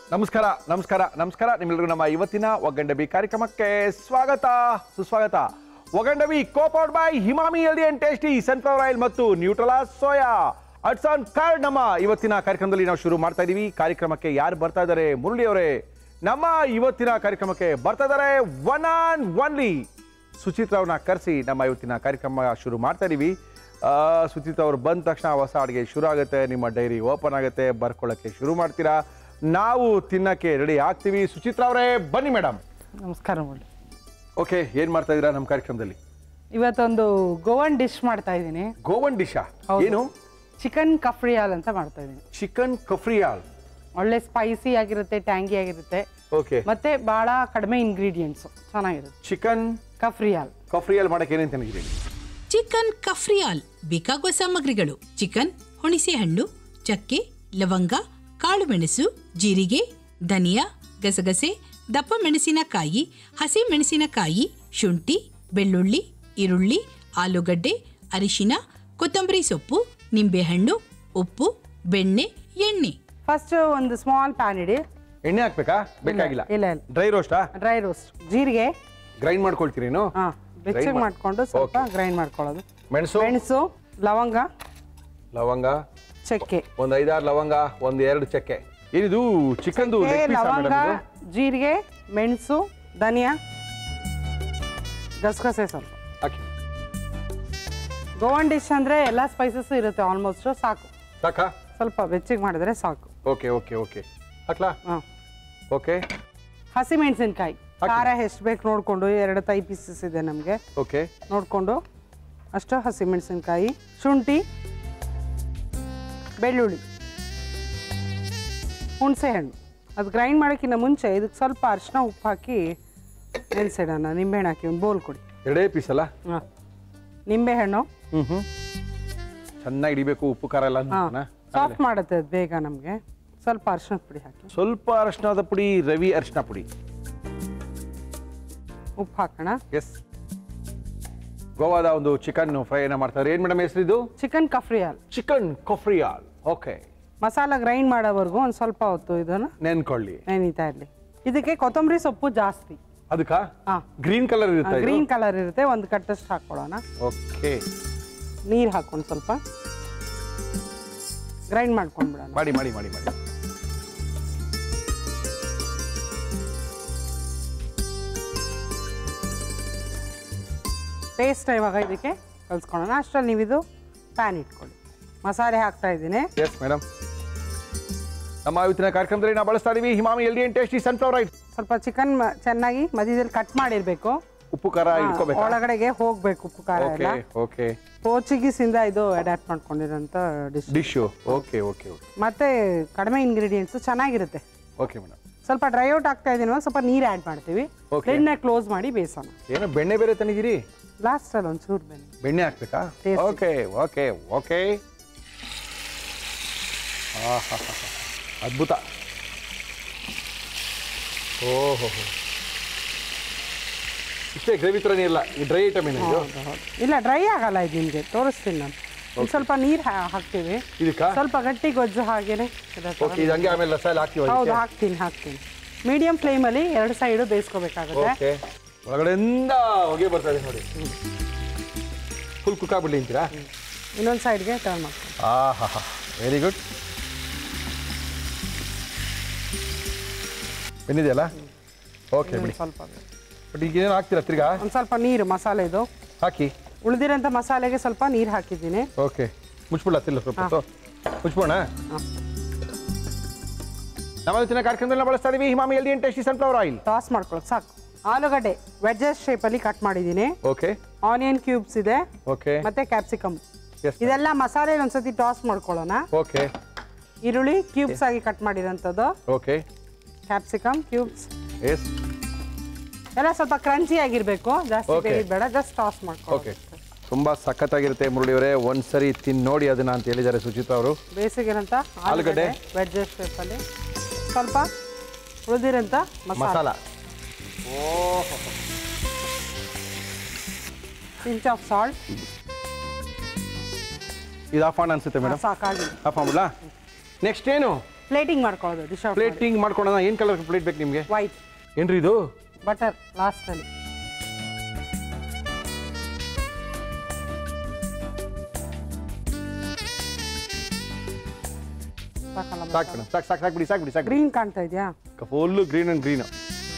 ನಮಸ್ಕಾರ ನಮಸ್ಕಾರ ನಮಸ್ಕಾರ ನಿಮ್ಮೆಲ್ಲರಿಗೂ ನಮ್ಮ ಇವತ್ತಿನ ಒಗ್ಗಂಡಬಿ ಕಾರ್ಯಕ್ರಮಕ್ಕೆ ಸ್ವಾಗತ ಸುಸ್ವಾಗತ ಒಗ್ಗಂಡಬಿ ಕೋಪೌಡ್ by Himami healthy and tasty sunflower oil ಮತ್ತು ನ್ಯೂಟ್ರಲಾ ಸೋಯಾ ಅಟ್ಸ್ ಆನ್ ಕಾರ್ಡ್ ನಮ್ಮ ಇವತ್ತಿನ ಕಾರ್ಯಕ್ರಮದಲ್ಲಿ ನಾವು ಶುರು ಮಾಡ್ತಾ ಇದೀವಿ ಕಾರ್ಯಕ್ರಮಕ್ಕೆ ಯಾರು ಬರ್ತಾ ಇದ್ದಾರೆ ಮುರಳಿ ಅವರೇ ನಮ್ಮ ಇವತ್ತಿನ ಕಾರ್ಯಕ್ರಮಕ್ಕೆ ಬರ್ತಾ ಇದ್ದಾರೆ ಒನ್ ಆನ್ ಒನ್ಲಿ ಸುಚಿತ್ರ ಅವ್ರನ್ನ ಕರೆಸಿ ನಮ್ಮ ಇವತ್ತಿನ ಕಾರ್ಯಕ್ರಮ ಶುರು ಮಾಡ್ತಾ ಇದೀವಿ ಆ, ಸುಚಿತ್ರ ಅವ್ರು ಬಂದ ತಕ್ಷಣ ಹೊಸ ಅಡುಗೆ ಶುರು ಆಗುತ್ತೆ ನಿಮ್ಮ ಡೈರಿ ಓಪನ್ ಆಗುತ್ತೆ ಬರ್ಕೊಳ್ಳೋಕ್ಕೆ ಶುರು ಮಾಡ್ತೀರಾ ನಾವು ತಿನ್ನಕ್ಕೆ ರೆಡಿ ಆಗ್ತೀವಿ ಸುಚಿತ್ರ ಅವರೇ ಬನ್ನಿ ಮೇಡಮ್ ನಮಸ್ಕಾರ ಮುರಳಿ ಓಕೆ ಏನ್ ಮಾಡ್ತಾ ಇದೀರಾ ನಮ್ಮ ಕಾರ್ಯಕ್ರಮದಲ್ಲಿ ಇವತ್ತೊಂದು ಗೋವನ್ ಡಿಶ್ ಮಾಡ್ತಾ ಇದ್ದೀನಿ ಗೋವನ್ ಡಿಶಾ ಹೌದು. ಏನು ಚಿಕನ್ ಕಫ್ರಿಯಾಲ್ ಅಂತ ಮಾಡ್ತಾ ಇದ್ದೀನಿ ಚಿಕನ್ ಕಫ್ರಿಯಾಲ್ ಒಳ್ಳೆ ಸ್ಪೈಸಿ ಆಗಿರುತ್ತೆ ಟ್ಯಾಂಗಿ ಆಗಿರುತ್ತೆ ಓಕೆ ಮತ್ತೆ ಬಹಳ ಕಡಿಮೆ ಇಂಗ್ರೀಡಿಯೆಂಟ್ಸ್ ಚೆನ್ನಾಗಿರುತ್ತೆ ಚಿಕನ್ ಕಫ್ರಿಯಾಲ್ ಕಫ್ರಿಯಾಲ್ ಮಾಡಕ್ಕೆ ಏನೇನು ತಿನ್ನಿದ್ದೀರಿ ಚಿಕನ್ ಕಫ್ರಿಯಾಲ್ ಬೇಕಾಗುವ ಸಾಮಗ್ರಿಗಳು ಚಿಕನ್ ಹುಣಸೆಹಣ್ಣು ಚಕ್ಕೆ ಲವಂಗ ಕಾಳು ಮೆಣಸು ಜೀರಿಗೆ ಧನಿಯಾ ಗಸಗಸೆ ದಪ್ಪ ಮೆಣಸಿನಕಾಯಿ ಹಸಿ ಮೆಣಸಿನಕಾಯಿ ಶುಂಠಿ ಬೆಳ್ಳುಳ್ಳಿ ಈರುಳ್ಳಿ ಆಲೂಗಡ್ಡೆ ಅರಿಶಿನ ಕೊತ್ತಂಬರಿ ಸೊಪ್ಪು ನಿಂಬೆಹಣ್ಣು ಉಪ್ಪು ಬೆಣ್ಣೆ ಎಣ್ಣೆ ಫಸ್ಟ್ ಒಂದು ಸ್ಮಾಲ್ ಪ್ಯಾನ್ ಇಡಿ ಎಣ್ಣೆ ಹಾಕ್ಬೇಕಾ ಬೇಕಾಗಿಲ್ಲ ಇಲ್ಲ ಇಲ್ಲ ಡ್ರೈ ರೋಸ್ಟಾ ಡ್ರೈ ರೋಸ್ಟ್ ಜೀರಿಗೆ ಗ್ರೈಂಡ್ ಮಾಡ್ಕೊಳ್ತೀರೇನು ಹಾ ಬೆಚ್ಚಗೆ ಮಾಡ್- ಮಾಡ್ಕೊಂಡು ಸ್ವಲ್ಪ ಗ್ರೈಂಡ್ ಮಾಡ್ಕೊಳ್ಳೋದು ಮೆಣಸು ಮೆಣಸು ಲವಂಗ ಲವಂಗ ಚಕ್ಕೆ ಒಂದ್ ಐದಾರು ಲವಂಗ ಒಂದ್ ಎರಡು ಚಕ್ಕೆ ಏನಿದು ಚಿಕನ್ದು ಚಕ್ಕೆ, ಲವಂಗ ಜೀರಿಗೆ ಮೆಣಸು ಧನಿಯಾ ಗಸಗಸೆ ಸ್ವಲ್ಪ ಹಾಕಿ ಗೋವನ್ ಡಿಶ್ ಅಂದ್ರೆ ಎಲ್ಲ ಸ್ಪೈಸಸ್ ಇರುತ್ತೆ ಆಲ್ಮೋಸ್ಟ್ ಸಾಕು ಸಾಕಾ ಸ್ವಲ್ಪ ಬೆಚ್ಚಗೆ ಮಾಡಿದ್ರೆ ಸಾಕು ಓಕೆ ಓಕೆ ಓಕೆ ಹಾಕ್ಲಾ ಹಾ ಓಕೆ ಹಸಿ ಮೆಣಸಿನ್ಕಾಯಿ ಖಾರ ಎಷ್ಟು ಬೇಕು ನೋಡಿಕೊಂಡು ಎರಡು ತೈ ಪೀಸಸ್ ಇದೆ ನಮಗೆ ಓಕೆ ನೋಡಿಕೊಂಡು ಅಷ್ಟು ಹಸಿ ಮೆಣಸಿನ್ಕಾಯಿ ಶುಂಠಿ ಬೆಳ್ಳುಳ್ಳಿ ಹುಣಸೆಹಣ್ಣು ಅದು ಗ್ರೈಂಡ್ ಮಾಡೋಕ್ಕಿಂತ ಮುಂಚೆ ಇದಕ್ಕೆ ಸ್ವಲ್ಪ ಅರಿಶಿನ ಉಪ್ಪು ಹಾಕಿ ನೆನೆಸಿಡೋಣ ನಿಂಬೆಹಣ್ಣು ಹಾಕಿ ಒಂದು ಬೋಲ್ ಕೊಡಿ ಎರಡೇ ಪೀಸ್ ಅಲ್ಲ ಹಾಂ ನಿಂಬೆಹಣ್ಣು ಹ್ಮ್ ಹ್ಮ್ ಚೆನ್ನಾಗಿ ಹಿಡಿಬೇಕು ಉಪ್ಪು ಖಾರ ಎಲ್ಲ ಹಾಂ ಅನ್ನೋದನ್ನ. ಸಾಫ್ಟ್ ಮಾಡುತ್ತೆ ಅದು ಬೇಗ ನಮಗೆ ಸ್ವಲ್ಪ ಅರಿಶಿನದ ಪುಡಿ ಹಾಕಿ ಸ್ವಲ್ಪ ಅರಿಶಿಣದ ಪುಡಿ ರವಿ ಅರಿಶಿಣ ಪುಡಿ ಉಪ್ಪು ಹಾಕೋಣ ಎಸ್ ಗೋವಾದ ಒಂದು ಚಿಕನ್ ಫ್ರೈನ ಮಾಡ್ತಾರೆ ಏನ್ ಮೇಡಮ್ ಹೆಸರು ಇದು chicken cafreal chicken cafreal okay masala grind ಮಾಡೋವರೆಗೂ ಒಂದು ಸ್ವಲ್ಪ ಹೊತ್ತು ಇದನ್ನು ನೆನ್ಕೊಳ್ಳಿ ನೆನೀತಾ ಇರಲಿ ಇದಕ್ಕೆ ಕೊತ್ತಂಬರಿ ಸೊಪ್ಪು ಜಾಸ್ತಿ ಅದಕ್ಕ ಹಾಂ ಗ್ರೀನ್ ಕಲರ್ ಇರುತ್ತೆ ಗ್ರೀನ್ ಕಲರ್ ಇರುತ್ತೆ ಒಂದು ಕಟ್ಟಷ್ಟು ಹಾಕ್ಕೊಳ್ಳೋಣ ಓಕೆ ನೀರು ಹಾಕೊಂಡು ಸ್ವಲ್ಪ ಗ್ರೈಂಡ್ ಮಾಡ್ಕೊಂಡು ಬಿಡೋಣ ಮಾಡಿ ಮಾಡಿ ಮಾಡಿ ಮಾಡಿ ಪೇಸ್ಟ್ ಇವಾಗ ಇದಕ್ಕೆ ಕಲ್ಸ್ಕೊಳ್ಳೋಣ ಅಷ್ಟರಲ್ಲಿ ನೀವು ಇದು ಪ್ಯಾನ್ ಇಟ್ಕೊಳ್ಳಿ ಮಸಾಲೆ ಹಾಕ್ತಾ ಇದ್ದೀನಿ ಎಸ್ ಮೇಡಮ್ ನಮ್ಮ ಇವತ್ತಿನ ಕಾರ್ಯಕ್ರಮದಲ್ಲಿ ನಾವು ಬಳಸ್ತಾ ಇದೀವಿ Himami healthy and tasty sunflower oil ಸ್ವಲ್ಪ ಚಿಕನ್ ಚೆನ್ನಾಗಿ ಮಧ್ಯದಲ್ಲಿ ಕಟ್ ಮಾಡಿರ್ಬೇಕು ಉಪ್ಪು ಖಾರ ಇಟ್ಕೋಬೇಕು ಒಳಗಡೆಗೆ ಹೋಗ್ಬೇಕು ಉಪ್ಪು ಖಾರ ಓಕೆ ಎಲ್ಲ ಓಕೆ ಪೋರ್ಚುಗೀಸಿಂದ ಇದು ಅಡ್ಯಾಪ್ಟ್ ಮಾಡ್ಕೊಂಡಿರೋಂಥ dish dish okay okay okay ಮತ್ತೆ ಕಡಿಮೆ ಇಂಗ್ರೀಡಿಯೆಂಟ್ಸ್ ಚೆನ್ನಾಗಿರುತ್ತೆ ಓಕೆ ಮೇಡಮ್ ಸ್ವಲ್ಪ ಡ್ರೈ ಔಟ್ ಆಗ್ತಾ ಇದೀನಿ ಸ್ವಲ್ಪ ನೀರು ಆ್ಯಡ್ ಮಾಡ್ತೀವಿ Okay. ಎಣ್ಣೆ ಕ್ಲೋಸ್ ಮಾಡಿ ಬೇಯಿಸೋಣ ಏನೋ ಬೆಣ್ಣೆ ಬೇರೆ ತಂದಿದ್ದೀರಿ ಲಾಸ್ಟಲ್ಲಿ ಒಂದು ಚೂರು ಬನ್ನಿ ಬೆಣ್ಣೆ ಹಾಕ್ಬೇಕಾ Tasty. ಓಕೆ ಓಕೆ ಓಕೆ ಅದ್ಭುತ ಓಹೋ ಇಷ್ಟೇ ಗ್ರೇವಿ ಥರನೇ ಇಲ್ಲ ಈ ಡ್ರೈ ಐಟಮ್ ಏನು ಇದು ಹೌದು, ಹೌದು. ಇಲ್ಲ ಡ್ರೈ ಆಗಲ್ಲ ಇದು ನಿಮಗೆ ತೋರಿಸ್ತೀನಿ ನಾನು ಒಂದು ಸ್ವಲ್ಪ ನೀರು ಹಾಕ್ತೀವಿ ಇದಕ್ಕ ಸ್ವಲ್ಪ ಗಟ್ಟಿ ಗೊಜ್ಜು ಹಾಗೇನೆ ಇರೋ ಥರ. ಓಕೆ ಇದು ಹಂಗೆ ಆಮೇಲೆ ರಸ ಎಲ್ಲ ಹಾಕ್ತೀವಿ ಹೌದು ಹಾಕ್ತೀನಿ ಹಾಕ್ತೀನಿ ಮೀಡಿಯಂ ಫ್ಲೇಮಲ್ಲಿ ಎರಡು ಸೈಡು ಬೇಯಿಸ್ಕೋಬೇಕಾಗುತ್ತೆ ಓಕೆ ಒಳಗಡೆಯಿಂದ ಹೊಗೆ ಬರ್ತಾ ಇದೆ ನೋಡಿ ಫುಲ್ ಕುಕ್ ಆಗ್ಬಿಡ್ಲಿ ಅಂತೀರಾ ಇನ್ನೊಂದು ಸೈಡ್ಗೆ ಟರ್ನ್ ಮಾಡ್ತೀನಿ ಆ ಹಾ ಹಾ ವೆರಿ ಗುಡ್ ಬೆಂದಿದೆಯಲ್ಲ ಓಕೆ ಬಿಡಿ ಸ್ವಲ್ಪ ಬಟ್ ಈಗ ಏನು ಹಾಕ್ತೀರಾ ತಿರ್ಗಾ ಒಂದು ಸ್ವಲ್ಪ ನೀರು ಮಸಾಲೆ ಇದು ಹಾಕಿ ಉಳಿದಿರೋಂಥ ಮಸಾಲೆಗೆ ಸ್ವಲ್ಪ ನೀರು ಹಾಕಿದ್ದೀನಿ ಓಕೆ ಮುಚ್ಬಿಡ್ಲ ತಿಲ್ಲ ಸ್ವಲ್ಪ ಹೊತ್ತು ಮುಚ್ಬೋಣ ಹಾಂ ನಮ್ಮ ಇವತ್ತಿನ ಕಾರ್ಯಕ್ರಮದಲ್ಲಿ ನಾವು ಬಳಸ್ತಾ ಇದೀವಿ Himami healthy and tasty sunflower oil toss ಮಾಡ್ಕೊಳ್ಳೋದು ಸಾಕು ಆಲೂಗಡ್ಡೆ ವೆಜ್ಜಸ್ ಶೇಪಲ್ಲಿ ಕಟ್ ಮಾಡಿದ್ದೀನಿ ಓಕೆ ಆನಿಯನ್ ಕ್ಯೂಬ್ಸ್ ಇದೆ ಓಕೆ ಮತ್ತೆ ಕ್ಯಾಪ್ಸಿಕಮ್ ಎಸ್ ಇದೆಲ್ಲ ಮಸಾಲೆ ಒಂದ್ಸತಿ ಟಾಸ್ ಮಾಡ್ಕೊಳ್ಳೋಣ ಓಕೆ ಈರುಳ್ಳಿ ಕ್ಯೂಬ್ಸ್ ಆಗಿ ಕಟ್ ಮಾಡಿರೋಂಥದ್ದು ಓಕೆ ಕ್ಯಾಪ್ಸಿಕಮ್ ಕ್ಯೂಬ್ಸ್ ಎಸ್ ಎಲ್ಲ ಸ್ವಲ್ಪ ಕ್ರಂಚಿ ಆಗಿರಬೇಕು ಜಾಸ್ತಿ Okay. ಬೇಯಿದ್ ಬೇಡ ಜಸ್ಟ್ ಟಾಸ್ ಓಕೆ ಮಾಡ್ಕೊಳ್ಳಿ ತುಂಬ ಸಖತ್ತಾಗಿರುತ್ತೆ ಮುರಳಿಯವರೇ ಒಂದ್ಸರಿ ತಿನ್ ನೋಡಿ ಅದನ್ನ ಅಂತ ಹೇಳಿದ್ದಾರೆ ಸುಚಿತಾ ಅವರು ಬೇಸಿಗಿರೋಂಥ ಆಲೂಗಡ್ಡೆ. ಆಲೂಗಡ್ಡೆ ವೆಜ್ಜಸ್ ಶೇಪಲ್ಲಿ ಸ್ವಲ್ಪ ಉಳಿದಿರೋಂಥ masala masala pinch of salt ಇದು ಆಫ್ ಆನ್ ಅನ್ಸುತ್ತೆ ಮೇಡಮ್ ಸಾಕಾಗಿ ಆಫ್ ಮಾಡ್ಬಿಡ್ಲಾ ನೆಕ್ಸ್ಟ್ ಏನು ಪ್ಲೇಟಿಂಗ್ ಮಾಡ್ಕೊಳ್ಳೋದು ಡಿಶ್ ಔಟ್ ಪ್ಲೇಟಿಂಗ್ ಮಾಡ್ಕೊಳ್ಳೋಣ ಏನು ಕಲರ್ ಪ್ಲೇಟ್ ಬೇಕು ನಿಮಗೆ ವೈಟ್ ಏನ್ರಿ ಇದು ಬಟರ್ ಲಾಸ್ಟಲ್ಲಿ ಸಾಕಲ್ಲ ಸಾಕು ಮೇಡಮ್ ಸಾಕು ಸಾಕು ಸಾಕ್ಬಿಡಿ ಸಾಕ್ಬಿಡಿ ಸಾಕು ಗ್ರೀನ್ ಕಾಣ್ತಾ ಇದೆಯಾ full green and green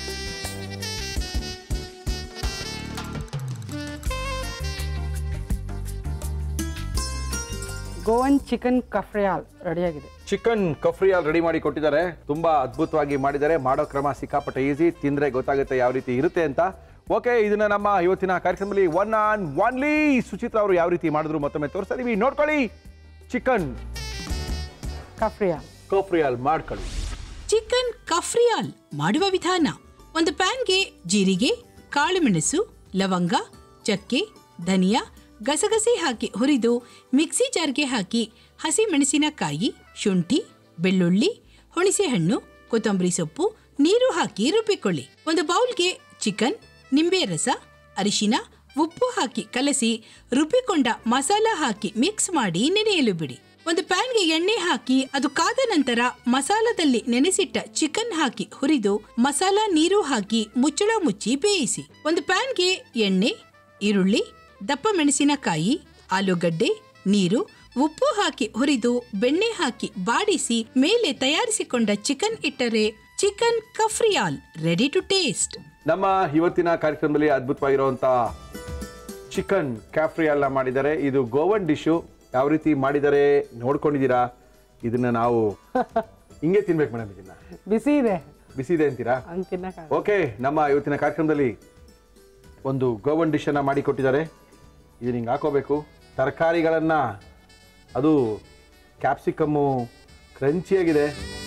Goan chicken cafreal ರೆಡಿಯಾಗಿದೆ ಚಿಕನ್ ಕಫ್ರಿಯಾಲ್ ರೆಡಿ ಮಾಡಿ ಕೊಟ್ಟಿದ್ದಾರೆ ತುಂಬಾ ಅದ್ಭುತವಾಗಿ ಮಾಡಿದ್ದಾರೆ ಮಾಡೋ ಕ್ರಮ ಸಿಕ್ಕಾಪಟ್ಟೆ ಈಸಿ ತಿಂದ್ರೆ ಗೊತ್ತಾಗುತ್ತೆ ಯಾವ ರೀತಿ ಇರುತ್ತೆ ಅಂತ ಓಕೆ ಇದನ್ನ ನಮ್ಮ ಇವತ್ತಿನ ಕಾರ್ಯಕ್ರಮದಲ್ಲಿ ಒನ್ ಆನ್ ಒನ್ಲಿ ಸುಚಿತ್ರ ಅವರು ಯಾವ ರೀತಿ ಮಾಡಿದ್ರು ಮತ್ತೊಮ್ಮೆ ತೋರಿಸ್ತಾ ಇದೀವಿ ನೋಡ್ಕೊಳ್ಳಿ ಚಿಕನ್ ಕಫ್ರಿಯಾಲ್ ಕಫ್ರಿಯಾಲ್ ಮಾಡ್ಕೊಳ್ಳಿ ಚಿಕನ್ ಕಫ್ರಿಯಾಲ್ ಮಾಡುವ ವಿಧಾನ ಒಂದು ಪ್ಯಾನ್ಗೆ ಜೀರಿಗೆ ಕಾಳುಮೆಣಸು ಲವಂಗ ಚಕ್ಕೆ ಧನಿಯಾ ಗಸಗಸೆ ಹಾಕಿ ಹುರಿದು ಮಿಕ್ಸಿ ಜಾರ್ಗೆ ಹಾಕಿ ಹಸಿ ಮೆಣಸಿನಕಾಯಿ ಶುಂಠಿ ಬೆಳ್ಳುಳ್ಳಿ ಹುಣಸೆಹಣ್ಣು ಕೊತ್ತಂಬರಿ ಸೊಪ್ಪು ನೀರು ಹಾಕಿ ರುಬ್ಬಿಕೊಳ್ಳಿ ಒಂದು ಬೌಲ್ಗೆ ಚಿಕನ್ ನಿಂಬೆ ರಸ ಅರಿಶಿನ ಉಪ್ಪು ಹಾಕಿ ಕಲಸಿ ರುಬ್ಬಿಕೊಂಡ ಮಸಾಲ ಹಾಕಿ ಮಿಕ್ಸ್ ಮಾಡಿ ನೆನೆಯಲು ಬಿಡಿ ಒಂದು ಪ್ಯಾನ್ಗೆ ಎಣ್ಣೆ ಹಾಕಿ ಅದು ಕಾದ ನಂತರ ಮಸಾಲದಲ್ಲಿ ನೆನೆಸಿಟ್ಟ ಚಿಕನ್ ಹಾಕಿ ಹುರಿದು ಮಸಾಲ ನೀರು ಹಾಕಿ ಮುಚ್ಚಳ ಮುಚ್ಚಿ ಬೇಯಿಸಿ ಒಂದು ಪ್ಯಾನ್ಗೆ ಎಣ್ಣೆ ಈರುಳ್ಳಿ ದಪ್ಪ ಮೆಣಸಿನಕಾಯಿ ಆಲೂಗಡ್ಡೆ ನೀರು ಉಪ್ಪು ಹಾಕಿ ಹುರಿದು ಬೆಣ್ಣೆ ಹಾಕಿ ಬಾಡಿಸಿ ಮೇಲೆ ತಯಾರಿಸಿಕೊಂಡ ಚಿಕನ್ ಇಟ್ಟರೆ chicken cafreal ready to taste ನಮ್ಮ ಇವತ್ತಿನ ಕಾರ್ಯಕ್ರಮದಲ್ಲಿ ಅದ್ಭುತವಾಗಿರುವಂತ ಚಿಕನ್ ಕ್ಯಾಫ್ರಿಯಲ್ನ ಮಾಡಿದ್ದಾರೆ ಇದು ಗೋವನ್ ಡಿಶು ಯಾವ ರೀತಿ ಮಾಡಿದ್ದಾರೆ ನೋಡ್ಕೊಂಡಿದ್ದೀರಾ ಇದನ್ನ ನಾವು ಹಿಂಗೆ ತಿನ್ಬೇಕು ಮೇಡಮ್ ಇದನ್ನ ಬಿಸಿ ಇದೆ ಬಿಸಿ ಇದೆ ಅಂತೀರಾ ಹಂಗೆ ತಿನ್ನಕ ಓಕೆ ನಮ್ಮ ಇವತ್ತಿನ ಕಾರ್ಯಕ್ರಮದಲ್ಲಿ ಒಂದು ಗೋವನ್ ಡಿಶನ್ನು ಮಾಡಿ ಕೊಟ್ಟಿದ್ದಾರೆ ಇದನ್ನ ಹಿಂಗೆ ಹಾಕೋಬೇಕು ತರಕಾರಿಗಳನ್ನು ಅದು ಕ್ಯಾಪ್ಸಿಕಮ್ಮು ಕ್ರಂಚಿಯಾಗಿದೆ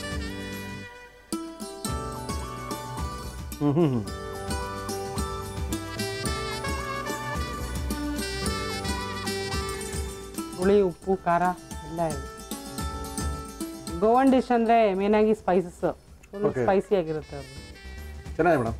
ಹ್ಞೂ ಹ್ಞೂ ಹ್ಞೂ ಹುಳಿ ಉಪ್ಪು ಖಾರ ಎಲ್ಲ ಇದೆ ಗೋವನ್ ಡಿಶ್ ಅಂದರೆ ಮೇನಾಗಿ ಸ್ಪೈಸಸ್ ಫುಲ್ Okay. ಸ್ಪೈಸಿ ಆಗಿರುತ್ತೆ ಅದು ಚೆನ್ನಾಗಿದೆ ಮೇಡಮ್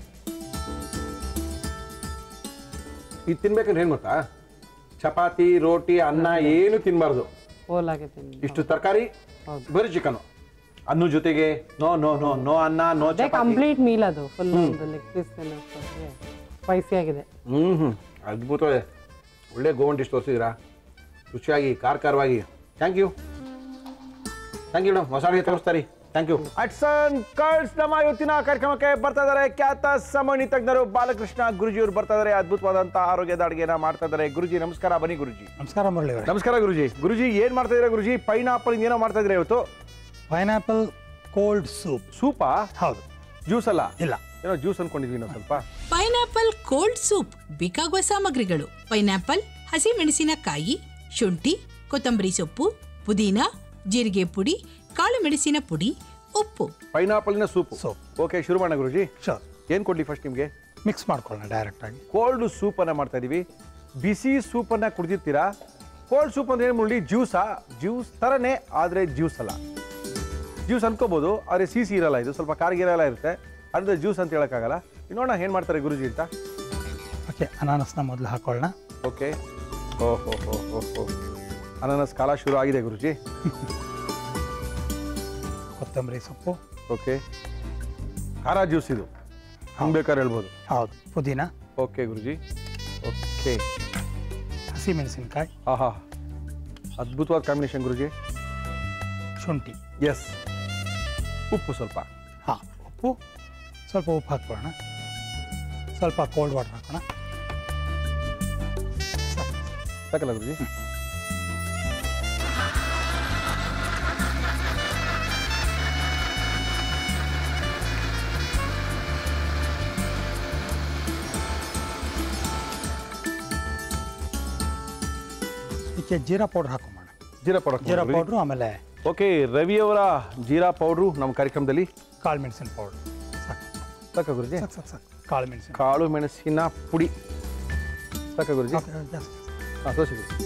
ಇದು ತಿನ್ಬೇಕಂದ್ರೆ ಏನು ಗೊತ್ತಾ ಚಪಾತಿ ರೋಟಿ ಅನ್ನ ಏನು ತಿನ್ನಬಾರ್ದು ಹೋಲ್ ಆಗಿ ತಿನ್ನಿ ಇಷ್ಟು ತರಕಾರಿ ಹೌದು. ಬರೀ ಚಿಕನು ಅನ್ನ ಜೊತೆಗೆ ನೋ ನೋ ನೋ ನೋ ಅನ್ನ ನೋ ಅದೇ ಚಪಾತಿ ಕಂಪ್ಲೀಟ್ ಮೀಲ್ ಅದು ಫುಲ್ ಒಂದು ಲೆಗ್ ಪೀಸ್ ಸ್ಪೈಸಿ ಆಗಿದೆ ಹ್ಞೂ ಹ್ಞೂ ಅದ್ಭುತವಾಗಿದೆ ಒಳ್ಳೆ ಗೋವನ್ ಡಿಶ್ ತೋರಿಸಿದ್ದೀರಾ ರುಚಿಯಾಗಿ ಖಾರ ಖಾರವಾಗಿ thank you thank you madam ಹೊಸ ಅಡುಗೆ ತೋರಿಸ್ತಾರಿ ಥ್ಯಾಂಕ್ ಯು ಅಟ್ಸನ್ ಕರ್ಸ್ ನಮ್ಮ ಇವತ್ತಿನ ಕಾರ್ಯಕ್ರಮಕ್ಕೆ ಬರ್ತಾ ಇದ್ದಾರೆ ಖ್ಯಾತ ಸಮಣಿ ತಜ್ಞರು ಬಾಲಕೃಷ್ಣ ಗುರುಜಿಯವರು ಬರ್ತಾ ಇದ್ದಾರೆ ಅದ್ಭುತವಾದಂತಹ ಆರೋಗ್ಯದ ಅಡುಗೆನ ಮಾಡ್ತಾ ಇದ್ದಾರೆ ಗುರುಜಿ ನಮಸ್ಕಾರ ಬನ್ನಿ ಗುರುಜಿ ನಮಸ್ಕಾರ ಮುರಳಿ ಅವರೇ ನಮಸ್ಕಾರ ಗುರುಜಿ ಗುರುಜಿ ಏನ್ ಮಾಡ್ತಾ ಇದ್ದೀರಾ ಗುರುಜಿ ಪೈನಾಪಲ್ ಏನೋ ಮಾಡ್ತಾ ಇದ್ದೀರಾ ಇವತ್ತು ಪೈನಾಪಲ್ ಕೋಲ್ಡ್ ಸೂಪ್ ಸೂಪಾ ಹೌದು ಜ್ಯೂಸ್ ಅಲ್ಲ ಇಲ್ಲ ಏನೋ ಜ್ಯೂಸ್ ಅನ್ಕೊಂಡಿದ್ವಿ ನಾವು ಸ್ವಲ್ಪ ಪೈನಾಪಲ್ ಕೋಲ್ಡ್ ಸೂಪ್ ಬೇಕಾಗುವ ಸಾಮಗ್ರಿಗಳು ಪೈನಾಪಲ್ ಹಸಿ ಮೆಣಸಿನಕಾಯಿ ಶುಂಠಿ ಕೊತ್ತಂಬರಿ ಸೊಪ್ಪು ಪುದೀನ ಜೀರಿಗೆ ಪುಡಿ ಕಾಳು ಮೆಣಸಿನ ಪುಡಿ ಉಪ್ಪು ಪೈನಾಪಲ್ನ ಸೂಪ್ Soup. ಓಕೆ ಶುರು ಮಾಡೋಣ ಗುರುಜಿ ಶೋರ್ ಏನ್ ಕೊಡ್ಲಿ ಫಸ್ಟ್ ನಿಮ್ಗೆ ಮಿಕ್ಸ್ ಮಾಡ್ಕೊಳ್ಳೋಣ ಡೈರೆಕ್ಟ್ ಆಗಿ ಕೋಲ್ಡ್ ಸೂಪ್ ಅನ್ನ ಮಾಡ್ತಾ ಇದೀವಿ ಬಿಸಿ ಸೂಪ್ ಅನ್ನ ಕುಡ್ದಿರ್ತೀರಾ ಕೋಲ್ಡ್ ಸೂಪ್ ಅಂದ್ರೆ ಏನು ಮುರಳಿ ಜ್ಯೂಸಾ ಜ್ಯೂಸ್ ತರನೇ ಆದ್ರೆ ಜ್ಯೂಸ್ ಅಲ್ಲ ಜ್ಯೂಸ್ ಅನ್ಕೋಬಹುದು ಆದ್ರೆ ಸಿಸಿ ಇರಲ್ಲ ಇದು ಸ್ವಲ್ಪ ಕಾರ್ಗಿರಲ್ಲ ಇರುತ್ತೆ ಅದ್ರ ಜ್ಯೂಸ್ ಅಂತ ಹೇಳಕ್ಕಾಗಲ್ಲ ನೋಡೋಣ ಏನ್ ಮಾಡ್ತಾರೆ ಗುರುಜಿ ಅಂತ ಓಕೆ ಅನಾನಸ್ನ ಮೊದಲು ಹಾಕೊಳ್ಳೋಣ ಓಕೆ ಓಹೋ ಹೋ ಹೋ ಹೋ ಅನಾನಸ್ ಕಾಲ ಶುರು ಆಗಿದೆ ಗುರುಜಿ ಕೊತ್ತಂಬರಿ ಸೊಪ್ಪು ಓಕೆ ಖಾರ ಜ್ಯೂಸ್ ಇದು ಹಂಗೆ ಬೇಕಾದ್ರೆ ಹೇಳ್ಬೋದು ಹೌದು ಪುದೀನ ಓಕೆ ಗುರುಜಿ ಓಕೆ ಹಸಿ ಮೆಣಸಿನ್ಕಾಯಿ ಆಹಾ ಅದ್ಭುತವಾದ ಕಾಂಬಿನೇಷನ್ ಗುರುಜಿ ಶುಂಠಿ ಎಸ್ ಉಪ್ಪು ಸ್ವಲ್ಪ ಹಾಂ ಉಪ್ಪು ಸ್ವಲ್ಪ ಉಪ್ಪು ಹಾಕ್ಕೊಳ್ಳೋಣ ಸ್ವಲ್ಪ ಕೋಲ್ಡ್ ವಾಟರ್ ಹಾಕೋಣ ಸಾಕು. ಸಾಕಲ್ಲ ಗುರುಜಿ ಇದಕ್ಕೆ ಜೀರಾ ಪೌಡ್ರ್ ಹಾಕೊಂಬೋಣ ಜೀರಾ ಪೌಡರ್ ಜೀರಾ ಪೌಡ್ರು ಆಮೇಲೆ ಓಕೆ ರವಿಯವರ ಜೀರಾ ಪೌಡ್ರು ನಮ್ಮ ಕಾರ್ಯಕ್ರಮದಲ್ಲಿ ಕಾಳು ಮೆಣಸಿನ ಪೌಡ್ರ್ ಸಾಕು ಸಾಕ ಗುರುಜಿ ಸಾಕು ಸಾಕು ಸಾಕು ಕಾಳು ಮೆಣಸಿನ ಕಾಳು ಮೆಣಸಿನ ಪುಡಿ ಸಾಕ ಗುರುಜಿ ಓಕೆ ಜಾಸ್ತಿ ಹಾಂ ತೋರಿಸಿ Guruji.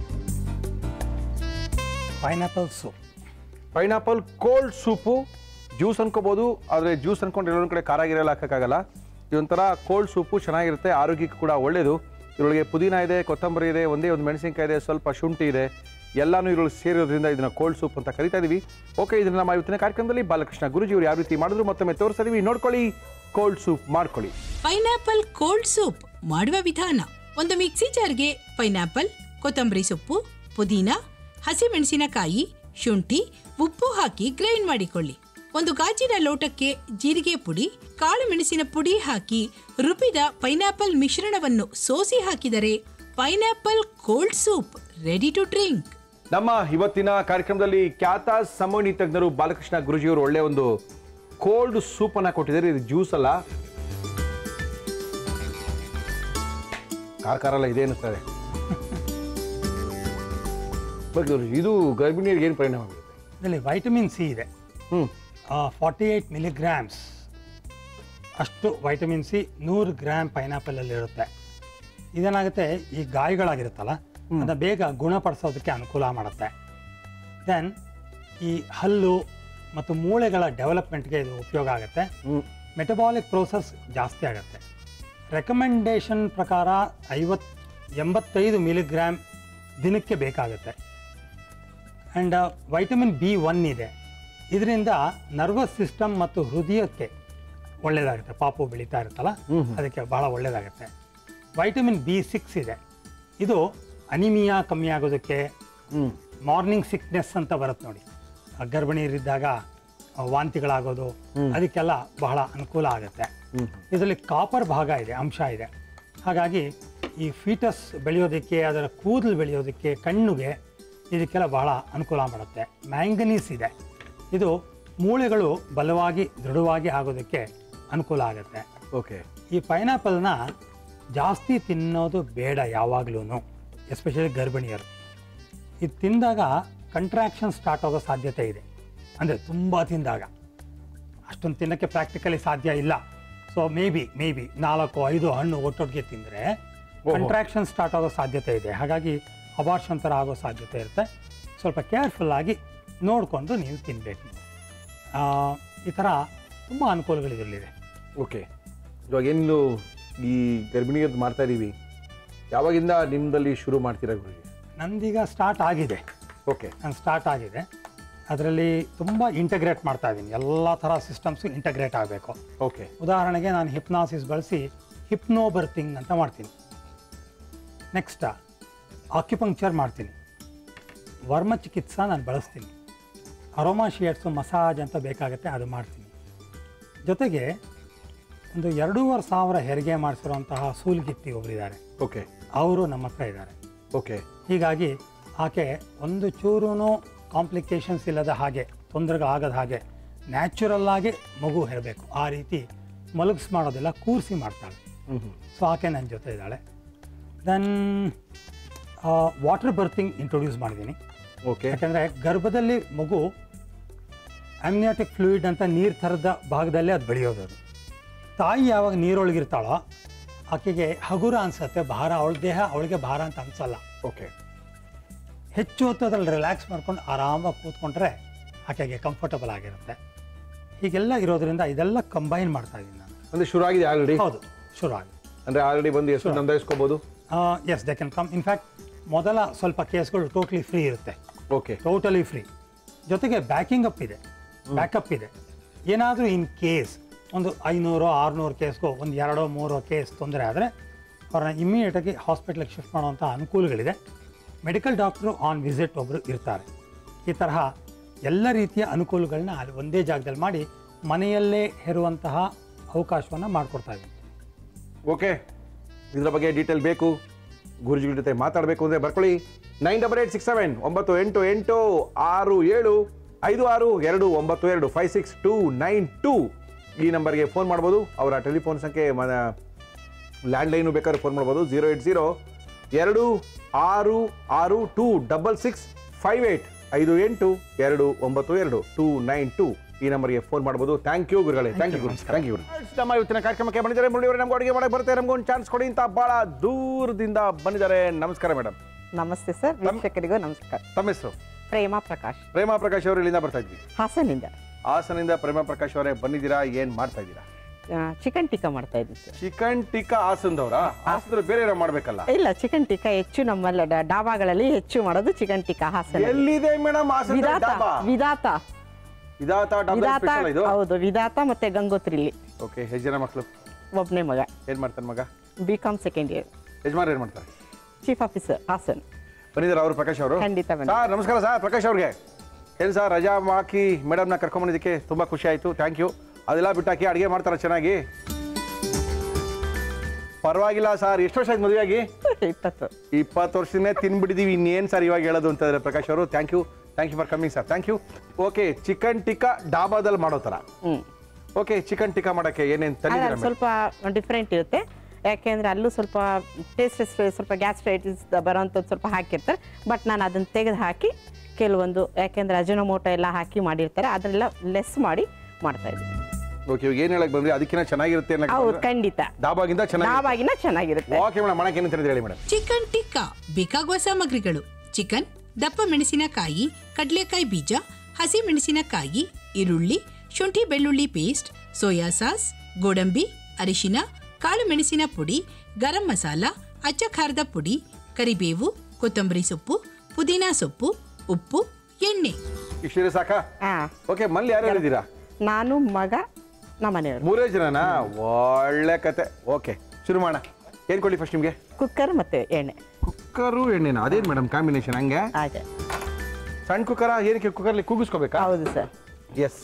Pineapple soup pineapple cold soup juice ಅನ್ಕೋಬೋದು ಆದರೆ ಜ್ಯೂಸ್ ಅನ್ಕೊಂಡು ಎಲ್ಲೊಂದು ಕಡೆ ಖಾರ ಗಿರೆಲ್ಲ ಹಾಕೋಕ್ಕಾಗಲ್ಲ ಇದೊಂಥರ ಕೋಲ್ಡ್ ಸೂಪು ಚೆನ್ನಾಗಿರುತ್ತೆ ಆರೋಗ್ಯಕ್ಕೆ ಕೂಡ ಒಳ್ಳೆಯದು ಇದರೊಳಗೆ ಪುದೀನ ಇದೆ ಕೊತ್ತಂಬರಿ ಇದೆ ಒಂದೇ ಒಂದು ಮೆಣಸಿನ್ಕಾಯಿ ಇದೆ ಸ್ವಲ್ಪ ಶುಂಠಿ ಇದೆ ಎಲ್ಲಾನು ಇದರೊಳಗೆ ಸೇರಿರೋದ್ರಿಂದ ಇದನ್ನ ಕೋಲ್ಡ್ ಸೂಪ್ ಅಂತ ಕರಿತಾ ಇದೀವಿ ಓಕೆ ಇದನ್ನ ನಮ್ಮ ಇವತ್ತಿನ ಕಾರ್ಯಕ್ರಮದಲ್ಲಿ ಬಾಲಕೃಷ್ಣ ಗುರುಜಿಯವರು ಯಾವ ರೀತಿ ಮಾಡಿದ್ರು ಮತ್ತೊಮ್ಮೆ ತೋರಿಸ್ತಾ ಇದೀವಿ ನೋಡ್ಕೊಳ್ಳಿ ಕೋಲ್ಡ್ ಸೂಪ್ ಮಾಡ್ಕೊಳ್ಳಿ ಪೈನಾಪಲ್ ಕೋಲ್ಡ್ ಸೂಪ್ ಮಾಡುವ ವಿಧಾನ ಒಂದು ಮಿಕ್ಸಿ ಜಾರ್ಗೆ ಪೈನಾಪಲ್ ಕೊತ್ತಂಬರಿ ಸೊಪ್ಪು ಪುದೀನ ಹಸಿಮೆಣಸಿನಕಾಯಿ ಶುಂಠಿ ಉಪ್ಪು ಹಾಕಿ ಗ್ರೈಂಡ್ ಮಾಡಿಕೊಳ್ಳಿ ಒಂದು ಗಾಜಿನ ಲೋಟಕ್ಕೆ ಜೀರಿಗೆ ಪುಡಿ ಕಾಳು ಮೆಣಸಿನ ಪುಡಿ ಹಾಕಿ ರುಬ್ಬಿದ ಪೈನಾಪಲ್ ಮಿಶ್ರಣವನ್ನು ಸೋಸಿ ಹಾಕಿದರೆ pineapple cold soup ready to drink ನಮ್ಮ ಇವತ್ತಿನ ಕಾರ್ಯಕ್ರಮದಲ್ಲಿ ಖ್ಯಾತ ಸಮೋನಿ ತಜ್ಞರು ಬಾಲಕೃಷ್ಣ ಗುರುಜಿಯವರು ಒಳ್ಳೆ ಒಂದು ಕೋಲ್ಡ್ ಸೂಪ್ ಅನ್ನ ಕೊಟ್ಟಿದ್ದಾರೆ ಇದು ಜ್ಯೂಸ್ ಅಲ್ಲ ಖಾರ ಖಾರ ಎಲ್ಲ ಇದೆ ಅನ್ನಿಸ್ತಾರೆ ಬಟ್ ಗುರೂಜಿ, ಇದು ಗರ್ಭಿಣಿಯರಿಗೆ ಏನು ಪರಿಣಾಮ ಬೀರುತ್ತೆ ಇದರಲ್ಲಿ ವೈಟಮಿನ್ ಸಿ ಇದೆ ಹ್ಮ್ ಫಾರ್ಟಿ ಏಯ್ಟ್ ಮಿಲಿಗ್ರಾಮ್ಸ್ ಅಷ್ಟು ವೈಟಮಿನ್ ಸಿ ನೂರು ಗ್ರಾಮ್ ಪೈನಾಪಲಲ್ಲಿ ಇರುತ್ತೆ ಇದೇನಾಗುತ್ತೆ ಈ ಗಾಯಗಳಾಗಿರುತ್ತಲ್ಲ ಅದನ್ನ ಬೇಗ ಗುಣಪಡಿಸೋದಕ್ಕೆ ಅನುಕೂಲ ಮಾಡುತ್ತೆ ದೆನ್ ಈ ಹಲ್ಲು ಮತ್ತು ಮೂಳೆಗಳ ಡೆವಲಪ್ಮೆಂಟ್ಗೆ ಇದು ಉಪಯೋಗ ಆಗುತ್ತೆ ಹ್ಮ್ ಮೆಟಬಾಲಿಕ್ ಪ್ರೋಸೆಸ್ ಜಾಸ್ತಿ ಆಗುತ್ತೆ ರೆಕಮೆಂಡೇಶನ್ ಪ್ರಕಾರ ಐವತ್ತು ಎಂಬತ್ತೈದು ಮಿಲಿಗ್ರಾಮ್ ದಿನಕ್ಕೆ ಬೇಕಾಗುತ್ತೆ ಆ್ಯಂಡ್ ವೈಟಮಿನ್ ಬಿ ಒನ್ ಇದೆ ಇದರಿಂದ ನರ್ವಸ್ ಸಿಸ್ಟಮ್ ಮತ್ತು ಹೃದಯಕ್ಕೆ ಒಳ್ಳೆಯದಾಗುತ್ತೆ ಪಾಪು ಬೆಳೀತಾ ಇರುತ್ತಲ್ಲ ಅದಕ್ಕೆ ಬಹಳ ಒಳ್ಳೆಯದಾಗುತ್ತೆ ವೈಟಮಿನ್ ಬಿ ಸಿಕ್ಸ್ ಇದೆ ಇದು ಅನಿಮಿಯಾ ಕಮ್ಮಿ ಆಗೋದಕ್ಕೆ ಹ್ಮ್ ಮಾರ್ನಿಂಗ್ ಸಿಕ್ನೆಸ್ ಅಂತ ಬರುತ್ತೆ ನೋಡಿ ಆ ಗರ್ಭಿಣಿಯರಿದ್ದಾಗ ಆ ವಾಂತಿಗಳಾಗೋದು ಅದಕ್ಕೆಲ್ಲ ಬಹಳ ಅನುಕೂಲ ಆಗುತ್ತೆ ಹ್ಮ್ ಇದರಲ್ಲಿ ಕಾಪರ್ ಭಾಗ ಇದೆ ಅಂಶ ಇದೆ ಹಾಗಾಗಿ ಈ ಫೀಟಸ್ ಬೆಳೆಯೋದಕ್ಕೆ ಅದರ ಕೂದಲು ಬೆಳೆಯೋದಕ್ಕೆ ಕಣ್ಣುಗೆ ಇದಕ್ಕೆಲ್ಲ ಬಹಳ ಅನುಕೂಲ ಮಾಡುತ್ತೆ ಮ್ಯಾಂಗನೀಸ್ ಇದೆ ಇದು ಮೂಳೆಗಳು ಬಲವಾಗಿ ದೃಢವಾಗಿ ಆಗೋದಕ್ಕೆ ಅನುಕೂಲ ಆಗುತ್ತೆ ಓಕೆ ಈ ಪೈನಾಪಲ್ನ ಜಾಸ್ತಿ ತಿನ್ನೋದು ಬೇಡ ಯಾವಾಗಲೂ ಎಸ್ಪೆಷಲಿ ಗರ್ಭಿಣಿಯರು ಇದು ತಿಂದಾಗ ಕಂಟ್ರಾಕ್ಷನ್ ಸ್ಟಾರ್ಟ್ ಆಗೋ ಸಾಧ್ಯತೆ ಇದೆ ಅಂದರೆ ತುಂಬ ತಿಂದಾಗ ಅಷ್ಟೊಂದು ತಿನ್ನೋಕ್ಕೆ ಪ್ರಾಕ್ಟಿಕಲಿ ಸಾಧ್ಯ ಇಲ್ಲ so maybe maybe ನಾಲ್ಕು ಐದು ಹಣ್ಣು ಒಟ್ಟೊಟ್ಟಿಗೆ ತಿಂದರೆ ಕಂಟ್ರಾಕ್ಷನ್ ಸ್ಟಾರ್ಟ್ ಆಗೋ ಸಾಧ್ಯತೆ ಇದೆ ಹಾಗಾಗಿ ಅಬಾರ್ಷನ್ ಥರ ಆಗೋ ಸಾಧ್ಯತೆ ಇರುತ್ತೆ ಸ್ವಲ್ಪ ಕೇರ್ಫುಲ್ ಆಗಿ ನೋಡಿಕೊಂಡು ನೀವು ತಿನ್ನಬೇಕು ಈ ಥರ ತುಂಬ ಅನುಕೂಲಗಳು ಇದರಲ್ಲಿದೆ ಓಕೆ ಇವಾಗ ಏನು ಈ ಗರ್ಭಿಣಿಯರ್ದು ಮಾಡ್ತಾ ಇದ್ದೀವಿ ಯಾವಾಗಿಂದ ನಿಮ್ಮದಲ್ಲಿ ಶುರು ಮಾಡ್ತೀರಾ ಗುರುಜಿ ನಂದೀಗ ಸ್ಟಾರ್ಟ್ ಆಗಿದೆ ಓಕೆ ನಾನು ಸ್ಟಾರ್ಟ್ ಆಗಿದೆ ಅದರಲ್ಲಿ ತುಂಬ ಇಂಟಗ್ರೇಟ್ ಮಾಡ್ತಾ ಇದ್ದೀನಿ ಎಲ್ಲ ಥರ ಸಿಸ್ಟಮ್ಸು ಇಂಟಗ್ರೇಟ್ ಆಗಬೇಕು ಓಕೆ ಉದಾಹರಣೆಗೆ ನಾನು ಹಿಪ್ನಾಸಿಸ್ ಬಳಸಿ ಹಿಪ್ನೋ ಬರ್ತಿಂಗ್ ಅಂತ ಮಾಡ್ತೀನಿ ನೆಕ್ಸ್ಟ್ ಆಕ್ಯುಪಂಕ್ಚರ್ ಮಾಡ್ತೀನಿ ವರ್ಮ ಚಿಕಿತ್ಸಾ ನಾನು ಬಳಸ್ತೀನಿ ಅರೋಮಾ ಶಿಯಟ್ಸು ಮಸಾಜ್ ಅಂತ ಬೇಕಾಗುತ್ತೆ ಅದು ಮಾಡ್ತೀನಿ ಜೊತೆಗೆ ಒಂದು ಎರಡೂವರೆ ಸಾವಿರ ಹೆರಿಗೆ ಮಾಡಿಸಿರುವಂತಹ ಸೂಲ್ಗಿತ್ತಿ ಒಬ್ಬರಿದ್ದಾರೆ ಓಕೆ ಅವರು ನಮ್ಮ ಹತ್ರ ಇದ್ದಾರೆ ಓಕೆ ಹೀಗಾಗಿ ಆಕೆ ಒಂದು ಚೂರೂ ಕಾಂಪ್ಲಿಕೇಶನ್ಸ್ ಇಲ್ಲದ ಹಾಗೆ ತೊಂದರೆಗಳಾಗದ ಹಾಗೆ ನ್ಯಾಚುರಲ್ ಆಗಿ ಮಗು ಹೇಳಬೇಕು ಆ ರೀತಿ ಮಲಗಿಸ್ ಮಾಡೋದೆಲ್ಲ ಕೂರಿಸಿ ಮಾಡ್ತಾಳೆ ಹ್ಞೂ ಹ್ಞೂ ಸೊ ಆಕೆ ನನ್ನ ಜೊತೆ ಇದ್ದಾಳೆ ದೆನ್ ವಾಟರ್ ಬರ್ತಿಂಗ್ ಇಂಟ್ರೊಡ್ಯೂಸ್ ಮಾಡಿದ್ದೀನಿ ಓಕೆ ಯಾಕೆಂದರೆ ಗರ್ಭದಲ್ಲಿ ಮಗು ಅಮ್ನಿಯಾಟಿಕ್ ಫ್ಲೂಯಿಡ್ ಅಂತ ನೀರು ಥರದ ಭಾಗದಲ್ಲೇ ಅದು ಬೆಳೆಯೋದು ಅದು ತಾಯಿ ಯಾವಾಗ ನೀರೊಳಗಿರ್ತಾಳೋ ಆಕೆಗೆ ಹಗುರ ಅನ್ಸುತ್ತೆ ಭಾರ ಅವಳ ದೇಹ ಅವಳಿಗೆ ಭಾರ ಅಂತ ಅನ್ಸಲ್ಲ ಓಕೆ ಹೆಚ್ಚು ಹೊತ್ತು ಅದ್ರಲ್ಲಿ ರಿಲ್ಯಾಕ್ಸ್ ಮಾಡ್ಕೊಂಡು ಆರಾಮಾಗಿ ಕೂತ್ಕೊಂಡ್ರೆ ಆಕೆಗೆ ಕಂಫರ್ಟಬಲ್ ಆಗಿರುತ್ತೆ ಹೀಗೆಲ್ಲ ಇರೋದ್ರಿಂದ ಇದೆಲ್ಲ ಕಂಬೈನ್ ಮಾಡ್ತಾ ಇದ್ದೀನಿ ನಾನು ಅಂದರೆ ಶುರು ಆಗಿದೆ ಆಲ್ರೆಡಿ ಹೌದು ಶುರು ಆಗಿದೆ ಅಂದರೆ ಆಲ್ರೆಡಿ ಬಂದು ಎಷ್ಟು ನೋಂದಾಯಿಸ್ಕೋಬೋದು yes they can come in fact ಮೊದಲ ಸ್ವಲ್ಪ ಕೇಸ್ಗಳು ಟೋಟ್ಲಿ ಫ್ರೀ ಇರುತ್ತೆ ಓಕೆ ಟೋಟಲಿ ಫ್ರೀ ಜೊತೆಗೆ ಬ್ಯಾಕಿಂಗ್ ಅಪ್ ಇದೆ ಬ್ಯಾಕಪ್ ಇದೆ ಏನಾದರೂ ಇನ್ ಕೇಸ್ ಒಂದು ಐನೂರು ಆರುನೂರು ಕೇಸ್ಗೂ ಒಂದು ಎರಡೋ ಮೂರೋ ಕೇಸ್ ತೊಂದರೆ ಆದರೆ ಅವ್ರನ್ನ ಇಮ್ಮಿಡಿಯೇಟಾಗಿ ಹಾಸ್ಪಿಟ್ಲಿಗೆ ಶಿಫ್ಟ್ ಮಾಡುವಂಥ ಅನುಕೂಲಗಳಿದೆ ಮೆಡಿಕಲ್ ಡಾಕ್ಟ್ರು ಆನ್ ವಿಸಿಟ್ ಒಬ್ಬರು ಇರ್ತಾರೆ ಈ ತರಹ ಎಲ್ಲ ರೀತಿಯ ಅನುಕೂಲಗಳನ್ನ ಅಲ್ಲಿ ಒಂದೇ ಜಾಗದಲ್ಲಿ ಮಾಡಿ ಮನೆಯಲ್ಲೇ ಹೆರುವಂತಹ ಅವಕಾಶವನ್ನು ಮಾಡಿಕೊಡ್ತಾ ಇದ್ದೀನಿ ಓಕೆ ಇದರ ಬಗ್ಗೆ ಡೀಟೇಲ್ ಬೇಕು ಗುರುಜಿಗಳ ಜೊತೆ ಮಾತಾಡಬೇಕು ಅಂದರೆ ಬರ್ಕೊಳ್ಳಿ nine double eight six seven ಒಂಬತ್ತು ಎಂಟು ಎಂಟು ಆರು ಏಳು ಐದು ಆರು ಎರಡು ಒಂಬತ್ತು ಎರಡು five six two nine two ಈ ನಂಬರ್ಗೆ ಫೋನ್ ಮಾಡ್ಬೋದು ಅವರ ಟೆಲಿಫೋನ್ ಸಂಖ್ಯೆ ಮನ ಲ್ಯಾಂಡ್ಲೈನು ಬೇಕಾದ್ರೆ ಫೋನ್ ಮಾಡ್ಬೋದು ಜೀರೋ ಏಟ್ ಜೀರೋ ಎರಡು ಆರು ಆರು two double six five eight ಐದು ಎಂಟು ಎರಡು ಒಂಬತ್ತು ಎರಡು ಟೂ ನೈನ್ ಟೂ ಈ ನಂಬರ್ಗೆ ಫೋನ್ ಮಾಡ್ಬೋದು ಥ್ಯಾಂಕ್ ಯು ಗುರುಗಳೇ ಥ್ಯಾಂಕ್ ಯು ಗುರು ಥ್ಯಾಂಕ್ ಯು ನಮ್ಮ ಇವತ್ತಿನ ಕಾರ್ಯಕ್ರಮಕ್ಕೆ ಬಂದಿದ್ದಾರೆ ಮುರಳಿಯವರು ನಮ್ಗೆ ಅಡುಗೆ ಮಾಡಕ್ಕೆ ಬರುತ್ತೆ ನಮ್ಗೆ ಒಂದು ಚಾನ್ಸ್ ಕೊಡಿ ಅಂತ ಭಾಳ ದೂರದಿಂದ ಬಂದಿದ್ದಾರೆ ನಮಸ್ಕಾರ ಮೇಡಮ್ ನಮಸ್ತೆ ಸರ್ ವೀಕ್ಷಕರಿಗೂ ನಮಸ್ಕಾರ ತಮ್ಮ ಹೆಸರು ಪ್ರೇಮ ಪ್ರಕಾಶ್ ಪ್ರೇಮಾ ಪ್ರಕಾಶ್ ಅವರು ಇಲ್ಲಿಂದ ಬರ್ತಾ ಇದ್ವಿ ಹಾಸನಿಂದ ಹಾಸನಿಂದ ಪ್ರೇಮ ಪ್ರಕಾಶ್ ಅವರೇ ಬಂದಿದ್ದೀರಾ ಏನ್ ಮಾಡ್ತಾ ಇದ್ದೀರಾ ಚಿಕನ್ ಟಿಕ್ಕಾ ಮಾಡ್ತಾ ಇದ್ದೀವಿ ಸರ್ ಚಿಕನ್ ಟಿಕ್ಕಾ ಹಾಸನದವ್ರ ಹಾಸನದಲ್ಲಿ ಬೇರೆ ಏನೋ ಮಾಡ್ಬೇಕಲ್ಲ ಇಲ್ಲ ಚಿಕನ್ ಟಿಕ್ಕಾ ಹೆಚ್ಚು ನಮ್ಮಲ್ಲ ಡ- ಡಾಬಾಗಳಲ್ಲಿ ಹೆಚ್ಚು ಮಾಡೋದು ಚಿಕನ್ ಟಿಕ್ಕಾ ಹಾಸನ ಎಲ್ಲಿದೆ ಮೇಡಮ್ ಹಾಸನ ವಿಧಾತ ಡಾಬಾ ವಿಧಾತ ಇದಾತ ಡಾಬಾ ವಿಧಾತ ಸ್ಪೆಷಲ್ ಇದು ಹೌದು ವಿಧಾತ ಮತ್ತೆ ಗಂಗೋತ್ರಿಲಿ ಓಕೆ ಎಷ್ಟು ಜನ ಮಕ್ಕಳು ಒಬ್ಬನೇ ಮಗ ಏನ್ ಮಾಡ್ತಾನೆ ಮಗ ಬಿ ಕಾಮ್ ಸೆಕೆಂಡ್ ಇಯರ್ ಯಜಮಾನ್ ಏನ್ ಮಾಡ್ತಾರೆ ಚೀಫ್ ಆಫೀಸರ್ ಹಾಸನ್ ಬಂದಿದ್ದಾರೆ ಅವರು ಪ್ರಕಾಶ್ ಅವರು ಖಂಡಿತ ಬನ್ನಿ. ಸರ್ ನಮಸ್ಕಾರ ಸರ್ ಪ್ರಕಾಶ್ ಅವ್ರಿಗೆ ಏನು ಸರ್ ರಜಾ ಹಾಕಿ ಮೇಡಮ್ನ ಕರ್ಕೊಂಬಂದಿದ್ದಕ್ಕೆ ತುಂಬ ಖುಷಿ ಆಯಿತು ಥ್ಯಾಂಕ್ ಯು ಅದೆಲ್ಲ ಬಿಟ್ಟಾಕಿ ಅಡುಗೆ ಮಾಡ್ತಾರೆ ಚೆನ್ನಾಗಿ ಪರವಾಗಿಲ್ಲ ಸರ್ ಎಷ್ಟು ವರ್ಷ ಆಯ್ತು ಮದುವೆಯಾಗಿ ಇಪ್ಪತ್ತು ಇಪ್ಪತ್ತು ವರ್ಷದಿಂದ ತಿನ್ಬಿಟ್ಟಿದ್ದೀವಿ ಇನ್ನೇನು ಸರ್ ಇವಾಗ ಹೇಳೋದು ಅಂತಂದ್ರೆ ಪ್ರಕಾಶ್ ಅವರು thank you thank you for coming sir thank you okay chicken tikka ಡಾಬಾದಲ್ಲಿ ಮಾಡೋ ಥರ ಹ್ಮ್ ಓಕೆ ಚಿಕನ್ ಟಿಕ್ಕಾ ಮಾಡೋಕ್ಕೆ ಏನೇನು ಅಲ್ಲ, ತಂದಿದ್ದೀರಾ ಅದು ಸ್ವಲ್ಪ ಡಿಫ್ರೆಂಟ್ ಇರುತ್ತೆ ಯಾಕೆಂದ್ರೆ ಅಲ್ಲೂ ಸ್ವಲ್ಪ ಟೇಸ್ಟ್ ಸ್ವಲ್ಪ ಗ್ಯಾಸ್ಟ್ರೈಟಿಸ್ ಬರೋಂಥದ್ದು ಸ್ವಲ್ಪ ಹಾಕಿರ್ತಾರೆ ಬಟ್ ನಾನು ಅದನ್ನು ತೆಗೆದು ಹಾಕಿ ಕೆಲವೊಂದು ಯಾಕೆಂದ್ರೆ ಅಜಿನೋಮೋಟೋ ಎಲ್ಲ ಹಾಕಿ ಮಾಡಿರ್ತಾರೆ ಅದನ್ನೆಲ್ಲ ಲೆಸ್ ಮಾಡಿ ಮಾಡ್ತಾ ಇದ್ದೀನಿ ಓಕೆ ಇವಾಗ ಏನು ಹೇಳಕ್ ಬಂದ್ರಿ ಅದಕ್ಕಿಂತ ಚೆನ್ನಾಗಿರುತ್ತೆ ಅನ್ನಕ್ಕೆ ಹೌದು ಬಂದ್ರೆ ಖಂಡಿತ ಡಾಬಾಗಿಂತ ಚೆನ್ನಾಗಿ ನಾವಾಗಿನ ಚೆನ್ನಾಗಿರುತ್ತೆ ಓಕೆ ಮೇಡಮ್ ಮಾಡಕ್ಕೆ ಏನು ತಿಳಿದು ಹೇಳಿ ಮೇಡಮ್ ಚಿಕನ್ ಟಿಕ್ಕಾ ಬೇಕಾಗುವ ಸಾಮಗ್ರಿಗಳು ಚಿಕನ್ ದಪ್ಪ ಮೆಣಸಿನಕಾಯಿ ಕಡಲೆಕಾಯಿ ಬೀಜ ಹಸಿ ಮೆಣಸಿನಕಾಯಿ ಈರುಳ್ಳಿ ಶುಂಠಿ ಬೆಳ್ಳುಳ್ಳಿ ಪೇಸ್ಟ್ ಸೋಯಾ ಸಾಸ್ ಗೋಡಂಬಿ ಅರಿಶಿನ ಕಾಳು ಮೆಣಸಿನ ಪುಡಿ ಗರಂ ಮಸಾಲ ಅಚ್ಚ ಖಾರದ ಪುಡಿ ಕರಿಬೇವು ಕೊತ್ತಂಬರಿ ಸೊಪ್ಪು ಪುದೀನಾ ಸೊಪ್ಪು ಉಪ್ಪು ಎಣ್ಣೆ ಇಷ್ಟಿದೆ ಸಾಕಾ ಹಾ ಓಕೆ ಮಲ್ಲಿ ಯಾರು ಇದ್ದೀರಾ ನಾನು ಮಗ ನಮ್ಮ ಮನೆಯವರು ಮೂರೇ ಜನನಾ ಒಳ್ಳೆ ಕತೆ ಓಕೆ ಶುರು ಮಾಡೋಣ ಏನು ಕೊಡಿ ಫಸ್ಟ್ ನಿಮಗೆ ಕುಕ್ಕರ್ ಮತ್ತೆ ಎಣ್ಣೆ ಕುಕ್ಕರು ಎಣ್ಣೆನ ಅದೇನು ಮೇಡಮ್ ಕಾಂಬಿನೇಷನ್ ಹಂಗೆ ಹಾಗೆ ಸಣ್ಣ ಕುಕ್ಕರ ಏನಕ್ಕೆ ಕುಕ್ಕರ್ಲಿ ಕೂಗಿಸ್ಕೋಬೇಕಾ ಹೌದು ಸರ್ ಎಸ್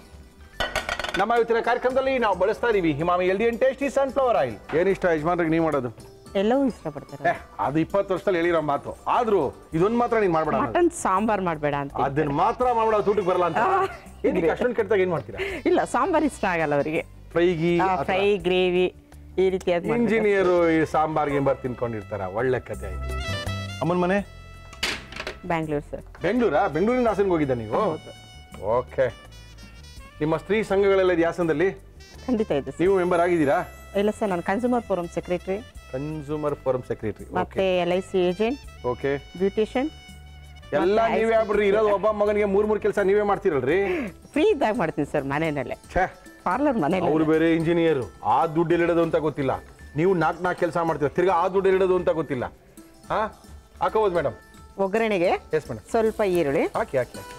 ನಮ್ಮ ಇವತ್ತಿನ ಕಾರ್ಯಕ್ರಮದಲ್ಲಿ ನಾವು ಬಳಸ್ತಾ ಇದೀವಿ Himami healthy and tasty sunflower oil ಏನಿಷ್ಟ ಯಜಮಾನ್ರಿಗೆ ನೀವು ಮಾಡೋದು ಎಲ್ಲವೂ ಇಷ್ಟಪಡ್ತಾರೆ ಏ ಅದು ಇಪ್ಪತ್ತು ವರ್ಷದಲ್ಲಿ ಹೇಳಿರೋ ಮಾತು ಆದ್ರೂ ಇದೊಂದು ಮಾತ್ರ ನೀನು ಮಾಡ್ಬೇಡ ಅನ್ನೋದು. ಮಟನ್ ಸಾಂಬಾರ್ ಮಾಡಬೇಡ ಅಂತ ಅದನ್ನ ಮಾತ್ರ ಮಾಡ್ಬೇಡ ಊಟಕ್ಕೆ ಬರಲ್ಲ ಅಂತ ಏನಕ್ಕೆ ಅಷ್ಟೊಂದು ಕೆಟ್ಟದಾಗ ಏನು ಮಾಡ್ತೀರಾ ಇಲ್ಲ ಸಾಂಬಾರ್ ಇಷ್ಟ ಆಗಲ್ಲ ಅವರಿಗೆ ಫ್ರೈಗಿ ಫ್ರೈ ಗ್ರೇವಿ ಈ ರೀತಿಯಾದ ಮಾಡ್ಬೇಕು. ಇಂಜಿನಿಯರು ಈ ಸಾಂಬಾರ್ ಗಿಂಬಾರ್ ತಿನ್ಕೊಂಡಿರ್ತಾರ ಒಳ್ಳೆ ಕತೆ ಆಯ್ತು ಅಮ್ಮನ ಮನೆ ಬ್ಯಾಂಗ್ಳೂರ್ ಸರ್ ಬೆಂಗಳೂರಾ ಬೆಂಗಳೂರಿಂದ ಹಾಸನ್ಗೆ ಹೋಗಿದ್ದ ನೀವು ಓಕೆ ನಿಮ್ಮ ಸ್ತ್ರೀ ಸಂಘಗಳೆಲ್ಲ ಇದೆ ಹಾಸನದಲ್ಲಿ ಖಂಡಿತ ಇದೆ ಸರ್ ನೀವು ಮೆಂಬರ್ ಆಗಿದ್ದೀರಾ ಇಲ್ಲ ಸರ್ ನಾನು consumer forum secretary consumer forum secretary ಮತ್ತೆ L I C agent okay beautician ಎಲ್ಲ ಮತ್ತೆ ನೀವೇ ಆಗ್ಬಿಡ್ರಿ ಇರೋದು ಒಬ್ಬ ಮಗನಿಗೆ ಮೂರ್ ಮೂರ್ ಕೆಲಸ ನೀವೇ ಮಾಡ್ತೀರಲ್ರಿ ಫ್ರೀ ಇದ್ದಾಗ ಮಾಡ್ತೀನಿ ಸರ್ ಮನೆಯಲ್ಲೇ ಛೇ ಪಾರ್ಲರ್ ಮನೇಲಿ ಅವ್ರು ಬೇರೆ ಇಂಜಿನಿಯರ್ ಆ ದುಡ್ಡು ಎಲ್ಲಿಡೋದು ಅಂತ ಗೊತ್ತಿಲ್ಲ ನೀವು ನಾಲ್ಕು ನಾಲ್ಕು ಕೆಲಸ ಮಾಡ್ತೀರ ತಿರ್ಗಾ ಆ ದುಡ್ಡು ಎಲ್ಲಿಡೋದು ಅಂತ ಗೊತ್ತಿಲ್ಲ ಹಾ ಹಾಕೋಬೋದು ಮೇಡಮ್ ಒಗ್ಗರಣೆಗೆ ಎಸ್ ಮೇಡಮ್ ಸ್ವಲ್ಪ ಈರುಳ್ಳಿ ಹಾಕಿ ಹಾಕಿ ಹಾಕಿ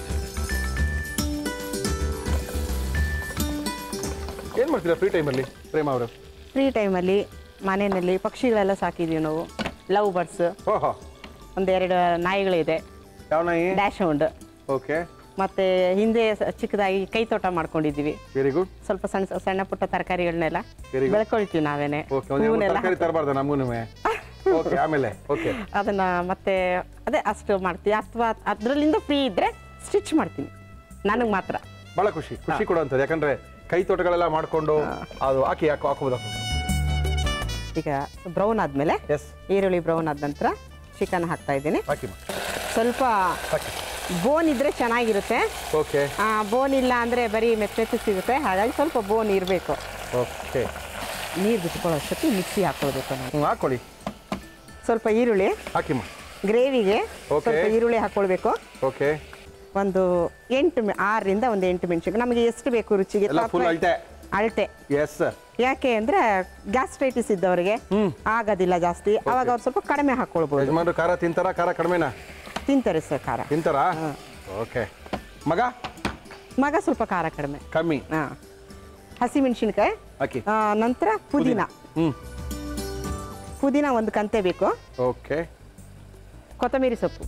ಏನು ಮಾಡ್ತೀರಾ ಫ್ರೀ ಟೈಮಲ್ಲಿ ಪ್ರೇಮ ಅವರು ಫ್ರೀ ಟೈಮಲ್ಲಿ ಮನೆಯಲ್ಲಿ ಪಕ್ಷಿಗಳೆಲ್ಲ ಸಾಕಿದ್ದೀವಿ ನಾವು ಲವ್ ಬರ್ಡ್ಸ್ ಓಹೋ ಒಂದೆರಡು ನಾಯಿಗಳಿದೆ ಯಾವ ನಾಯಿ ಡ್ಯಾಶ್ ಉಂಡ್ ಓಕೆ ಮತ್ತೆ ಹಿಂದೆ ಸ- ಚಿಕ್ಕದಾಗಿ ಕೈ ತೋಟ ಮಾಡ್ಕೊಂಡಿದ್ದೀವಿ ವೆರಿ ಗುಡ್ ಸ್ವಲ್ಪ ಸಣ್ಣ ಸಣ್ಣ ಪುಟ್ಟ ತರಕಾರಿಗಳನ್ನೆಲ್ಲ Very good. ಬೆಳ್ಕೊಳ್ತೀವಿ ನಾವೇನೆ ಓಕೆ ಒಂದು ಹೂವನ್ನೆಲ್ಲ ತರಕಾರಿ ತರಬಾರ್ದ ನಮಗೂ ಓಕೆ ಆಮೇಲೆ ಓಕೆ ಅದನ್ನ ಮತ್ತೆ ಅದೇ ಅಷ್ಟು ಮಾಡ್ತೀವಿ ಅಥವಾ ಅದರಲ್ಲಿಂದ ಫ್ರೀ ಇದ್ರೆ ಸ್ಟಿಚ್ ಮಾಡ್ತೀನಿ ನನಗೆ ಮಾತ್ರ ಭಾಳ ಖುಷಿ ಖುಷಿ ಕೊಡುವಂಥದ್ದು ಯಾಕಂದ್ರೆ ಕೈ ತೋಟಗಳೆಲ್ಲ ಮಾಡ್ಕೊಂಡು ಅದು ಹಾಕಿ ಹಾಕೋ ಹಾಕೋಬೋದು ಈಗ ಬ್ರೌನ್ ಆದಮೇಲೆ ಎಸ್ ಈರುಳ್ಳಿ ಬ್ರೌನ್ ಆದ ನಂತರ ಚಿಕನ್ ಹಾಕ್ತಾ ಇದ್ದೀನಿ ಹಾಕಿ ಸ್ವಲ್ಪ ಹಾಕಿ ಬೋನ್ ಇದ್ರೆ ಚೆನ್ನಾಗಿರುತ್ತೆ ಓಕೆ ಬೋನ್ ಇಲ್ಲ ಅಂದರೆ ಬರೀ ಮೆತ್ತೆ ಸಿಗುತ್ತೆ ಹಾಗಾಗಿ ಸ್ವಲ್ಪ ಬೋನ್ ಇರಬೇಕು ಓಕೆ ನೀರು ಬಿಟ್ಕೊಳ್ಳೋ ಅಷ್ಟೊತ್ತಿಗೆ ಮಿಕ್ಸಿ ಹಾಕೊಳ್ಬೇಕು ನಾವು ಹ್ಞೂ ಹಾಕೊಳ್ಳಿ ಸ್ವಲ್ಪ ಈರುಳ್ಳಿ ಹಾಕಿಮ್ಮ ಗ್ರೇವಿಗೆ Okay. ಸ್ವಲ್ಪ ಈರುಳ್ಳಿ ಹಾಕ್ಕೊಳ್ಬೇಕು ಓಕೆ ಒಂದು ಎಂಟು ಮೆ- ಆರರಿಂದ ಒಂದು ಎಂಟು ಮೆಣಸಿನ್ಕಾಯಿ ನಮಗೆ ಎಷ್ಟು ಬೇಕು ರುಚಿಗೆ ಎಲ್ಲ full ಅಥವಾ- ಅಳತೆ? ಅಳತೆ ಎಸ್ ಸರ್ ಯಾಕೆ ಅಂದ್ರೆ ಗ್ಯಾಸ್ಟ್ರೈಟಿಸ್ ಇದ್ದವರಿಗೆ ಆಗೋದಿಲ್ಲ ಜಾಸ್ತಿ ಅವಾಗ ಅವ್ರು ಸ್ವಲ್ಪ ಕಡಿಮೆ ಹಾಕೊಳ್ಬೋದು ಯಜಮಾನ್ರು ಖಾರ ತಿಂತಾರಾ ಖಾರ ಕಡಿಮೆನಾ ತಿಂತಾರೆ ಸರ್ ಖಾರ ತಿಂತಾರಾ ಓಕೆ ಮಗ ಮಗ ಸ್ವಲ್ಪ ಖಾರ ಕಡಿಮೆ ಕಮ್ಮಿ ಹಾಂ ಹಸಿಮೆಣಸಿನ್ಕಾಯಿ ಹಾಕಿ ನಂತರ ಪುದೀನ ಹ್ಞೂ ಪುದೀನ ಒಂದು ಕಂತೆ ಬೇಕು ಓಕೆ ಕೊತ್ತಂಬರಿ ಸೊಪ್ಪು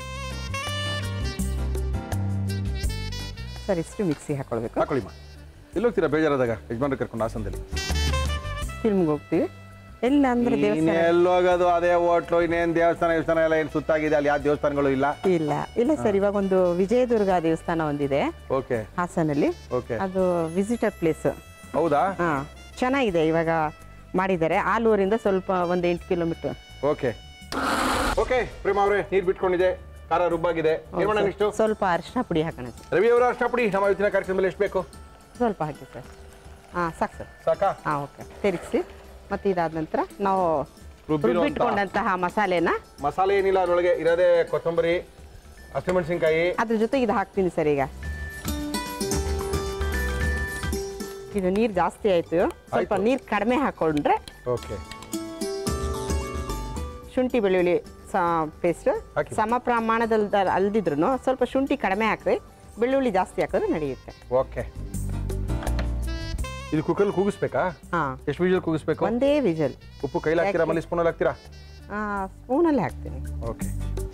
ಸರ್ ಇಷ್ಟು ಮಿಕ್ಸಿ ಹಾಕೊಳ್ಬೇಕು ಹಾಕೊಳ್ಳಿಮ್ಮ ಎಲ್ಲಿ ಹೋಗ್ತೀರಾ ಬೇಜಾರಾದಾಗ ಯಜಮಾನ್ರು ಕರ್ಕೊಂಡು ಹಾಸನದಲ್ಲಿ ಫಿಲ್ಮ್ಗೆ ಹೋಗ್ತೀವಿ ಎಲ್ಲ ಅಂದ್ರೆ ದೇವಸ್ಥಾನ ಎಲ್ಲಿ ಹೋಗೋದು ಅದೇ ಹೋಟ್ಲು ಇನ್ನೇನು ದೇವಸ್ಥಾನ ದೇವಸ್ಥಾನ ಎಲ್ಲ ಏನು ಸುತ್ತಾಗಿದೆ ಅಲ್ಲಿ ಯಾವ ದೇವಸ್ಥಾನಗಳು ಇಲ್ಲ ಇಲ್ಲ ಇಲ್ಲ ಸರ್ ಇವಾಗ ಒಂದು ವಿಜಯದುರ್ಗ ದೇವಸ್ಥಾನ ಒಂದಿದೆ ಓಕೆ ಹಾಸನಲ್ಲಿ ಓಕೆ ಅದು ವಿಸಿಟರ್ ಪ್ಲೇಸ್ ಹೌದಾ ಹಾ ಚೆನ್ನಾಗಿದೆ ಇವಾಗ ಮಾಡಿದ್ದಾರೆ ಆಲೂರಿಂದ ಸ್ವಲ್ಪ ಒಂದು ಎಂಟು ಕಿಲೋಮೀಟರ್ ಓಕೆ ಓಕೆ ಪ್ರೇಮ ಅವರೇ ನೀರು ಬಿಟ್ಕೊಂಡಿದೆ ಖಾರ ರುಬ್ಬಾಗಿದೆ ಏನ್ ಮಾಡೋಣ ನೆಕ್ಸ್ಟು ಸ್ವಲ್ಪ ಅರಿಶಿನ ಪುಡಿ ಹಾಕೋಣ ಸರ್ ರವಿ ಅವರ ಅಷ್ಟಪಡಿ ನಮ್ಮ ಇವತ್ತಿನ ಕಾರ್ಯಕ್ರಮದಲ್ಲಿ ಎಷ್ಟು ಬೇಕು ಸ್ವಲ್ಪ ಹಾಕಿ ಸರ್ ಹಾಂ ಸಾಕು ಸರ್ ಸಾಕಾ ಹಾಂ ಓಕೆ ತಿರುಗಿಸಿ ಮತ್ತು ಇದಾದ ನಂತರ ನಾವು ರುಬ್ಬಿರುವಂತಹ- ರುಬ್ಬಿಟ್ಕೊಂಡಂತಹ ಮಸಾಲೆನ ಮಸಾಲೆ ಏನಿಲ್ಲ ಅದರೊಳಗೆ ಇರೋದೇ ಕೊತ್ತಂಬರಿ ಹಸಿಮೆಣಸಿನ್ಕಾಯಿ ಅದ್ರ ಜೊತೆಗೆ ಇದು ಹಾಕ್ತೀನಿ ಸರ್ ಈಗ ಇದು ನೀರು ಜಾಸ್ತಿ ಆಯ್ತು ಸ್ವಲ್ಪ ಆಯ್ತು. ನೀರು ಕಡಿಮೆ ಹಾಕೊಂಡ್ರೆ ಓಕೆ ಶುಂಠಿ ಬೆಳ್ಳುಳ್ಳಿ ಪೇಸ್ಟ್ ಹಾಕಿ. ಸಮ ಪ್ರಮಾಣದಲ್ಲಿ ಅಲ್ದಿದ್ರು ಸ್ವಲ್ಪ ಶುಂಠಿ ಕಡಿಮೆ ಹಾಕ್ರಿ ಬೆಳ್ಳುಳ್ಳಿ ಜಾಸ್ತಿ ಹಾಕಿದ್ರೆ ನಡೆಯುತ್ತೆ ಓಕೆ ಇದು ಕುಕ್ಕರ್ ಕೂಗಿಸ್ಬೇಕಾ ಹಾ ಎಷ್ಟು ವಿಜಲ್ ಕೂಗಿಸ್ಬೇಕು ಒಂದೇ ವಿಜಲ್ ಉಪ್ಪು ಕೈಲಿ ಹಾಕ್ತೀರಾ ಆಮೇಲೆ ಸ್ಪೂನಲ್ಲಿ ಹಾಕ್ತೀರಾ ಸ್ಪೂನಲ್ಲಿ ಹಾಕ್ತೀನಿ ಓಕೆ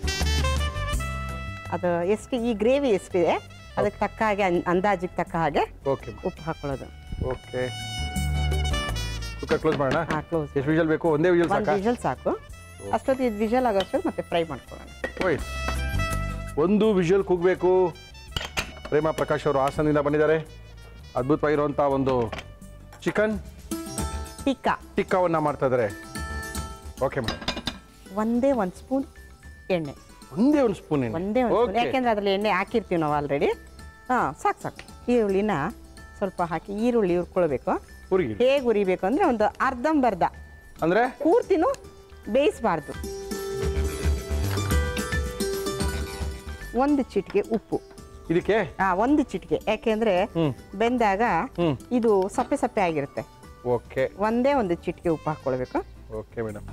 ಅದು ಎಷ್ಟು ಈ ಗ್ರೇವಿ ಎಷ್ಟಿದೆ ಅದಕ್ಕೆ ತಕ್ಕ ಹಾಗೆ ಅನ್- ಅಂದಾಜಿಗೆ ತಕ್ಕ ಹಾಗೆ ಓಕೆ ಉಪ್ಪು ಹಾಕೊಳ್ಳೋದು ಓಕೆ ಕುಕ್ಕರ್ ಕ್ಲೋಸ್ ಮಾಡೋಣ ಹಾ ಕ್ಲೋಸ್ ಎಷ್ಟು ವಿಜಲ್ ಬೇಕು ಒಂದೇ ವಿಜಲ್ ಒಂದು ಸಾಕಾ ವಿಜಲ್ ಸಾಕು ಅಷ್ಟೊತ್ತು ಇದು ವಿಜಲ್ ಆಗೋಷ್ಟೊತ್ತು ಮತ್ತೆ ಫ್ರೈ ಮಾಡ್ಕೊಳ್ಳೋಣ ಓಯ್ ಒಂದು ವಿಜುವಲ್ ಕೂಗಬೇಕು ಪ್ರೇಮ ಪ್ರಕಾಶ್ ಅವರು ಹಾಸನದಿಂದ ಬಂದಿದ್ದಾರೆ ಅದ್ಭುತವಾಗಿರುವಂಥ ಒಂದು ಚಿಕನ್ ಟಿಕ್ಕಾ ಟಿಕ್ಕಾವನ್ನು ಮಾಡ್ತಾ ಇದ್ದಾರೆ ಓಕೆ ಮೇಡಮ್ ಒಂದೇ ಒಂದು ಸ್ಪೂನ್ ಎಣ್ಣೆ ಒಂದೇ ಒಂದು ಸ್ಪೂನ್ ಒಂದೇ ಒಂದು ಸ್ಪೂನ್ ಯಾಕೆಂದ್ರೆ ಅದರಲ್ಲಿ ಎಣ್ಣೆ ಹಾಕಿರ್ತೀವಿ ನಾವು ಆಲ್ರೆಡಿ ಹಾಂ ಸಾಕು ಸಾಕು ಈರುಳ್ಳಿನ ಸ್ವಲ್ಪ ಹಾಕಿ ಈರುಳ್ಳಿ ಹುರ್ಕೊಳ್ಬೇಕು ಹುರುಗಿ ಹೇಗೆ ಉರಿಬೇಕು ಅಂದರೆ ಒಂದು ಅರ್ಧಂಬರ್ಧ ಅಂದರೆ ಪೂರ್ತಿನೂ ಬೇಯಿಸಬಾರ್ದು ಒಂದು ಚಿಟಿಕೆ ಉಪ್ಪು ಇದಕ್ಕೆ ಆ ಒಂದು ಚಿಟಿಕೆ ಯಾಕೆಂದ್ರೆ ಹ್ಮ್. ಬೆಂದಾಗ ಹ್ಮ್. ಇದು ಸಪ್ಪೆ ಸಪ್ಪೆ ಆಗಿರುತ್ತೆ ಓಕೆ ಒಂದೇ ಒಂದು ಚಿಟಿಕೆ ಉಪ್ಪು ಹಾಕ್ಕೊಳ್ಬೇಕು ಓಕೆ ಮೇಡಮ್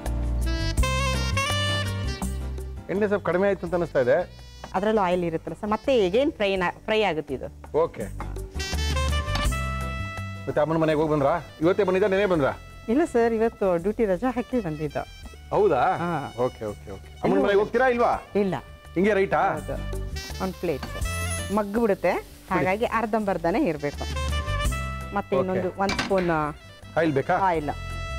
ಎಣ್ಣೆ ಸ್ವಲ್ಪ ಕಡಿಮೆ ಆಯ್ತು ಅಂತ ಅನಿಸ್ತಾ ಇದೆ ಅದರಲ್ಲೂ ಆಯಿಲ್ ಇರುತ್ತಲ್ಲ ಸರ್ ಮತ್ತೆ ಈಗೇನು ಫ್ರೈ ಫ್ರೈ ಆಗುತ್ತೆ ಇದು ಓಕೆ ಮತ್ತೆ ಅಮ್ಮನ ಮನೆಗೆ ಹೋಗಿ ಬಂದ್ರಾ ಇವತ್ತೇ ಬಂದಿದ್ದ ನೆನೆ ಬಂದ್ರಾ ಇಲ್ಲ ಸರ್ ಇವತ್ತು ಡ್ಯೂಟಿ ರಜಾ ಹಾಕಿ ಬಂದಿದ್ದ ಹೌದಾ ಹಾ. ಓಕೆ ಓಕೆ ಓಕೆ ಅಮ್ಮನ ಮನೆಗೆ ಹೋಗ್ತೀರಾ ಇಲ್ವಾ ಇಲ್ಲ ಹಿಂಗೆ ರೈಟಾ ಹೌದು ಒಂದು ಪ್ಲೇಟ್ ಮಗ್ಗು ಬಿಡುತ್ತೆ ಹಾಗಾಗಿ ಅರ್ಧಂಬರ್ಧನೇ ಇರಬೇಕು ಮತ್ತೆ ಇನ್ನೊಂದು ಒಂದು ಸ್ಪೂನ್ ಆಯಿಲ್ ಬೇಕಾ ಆಯಿಲ್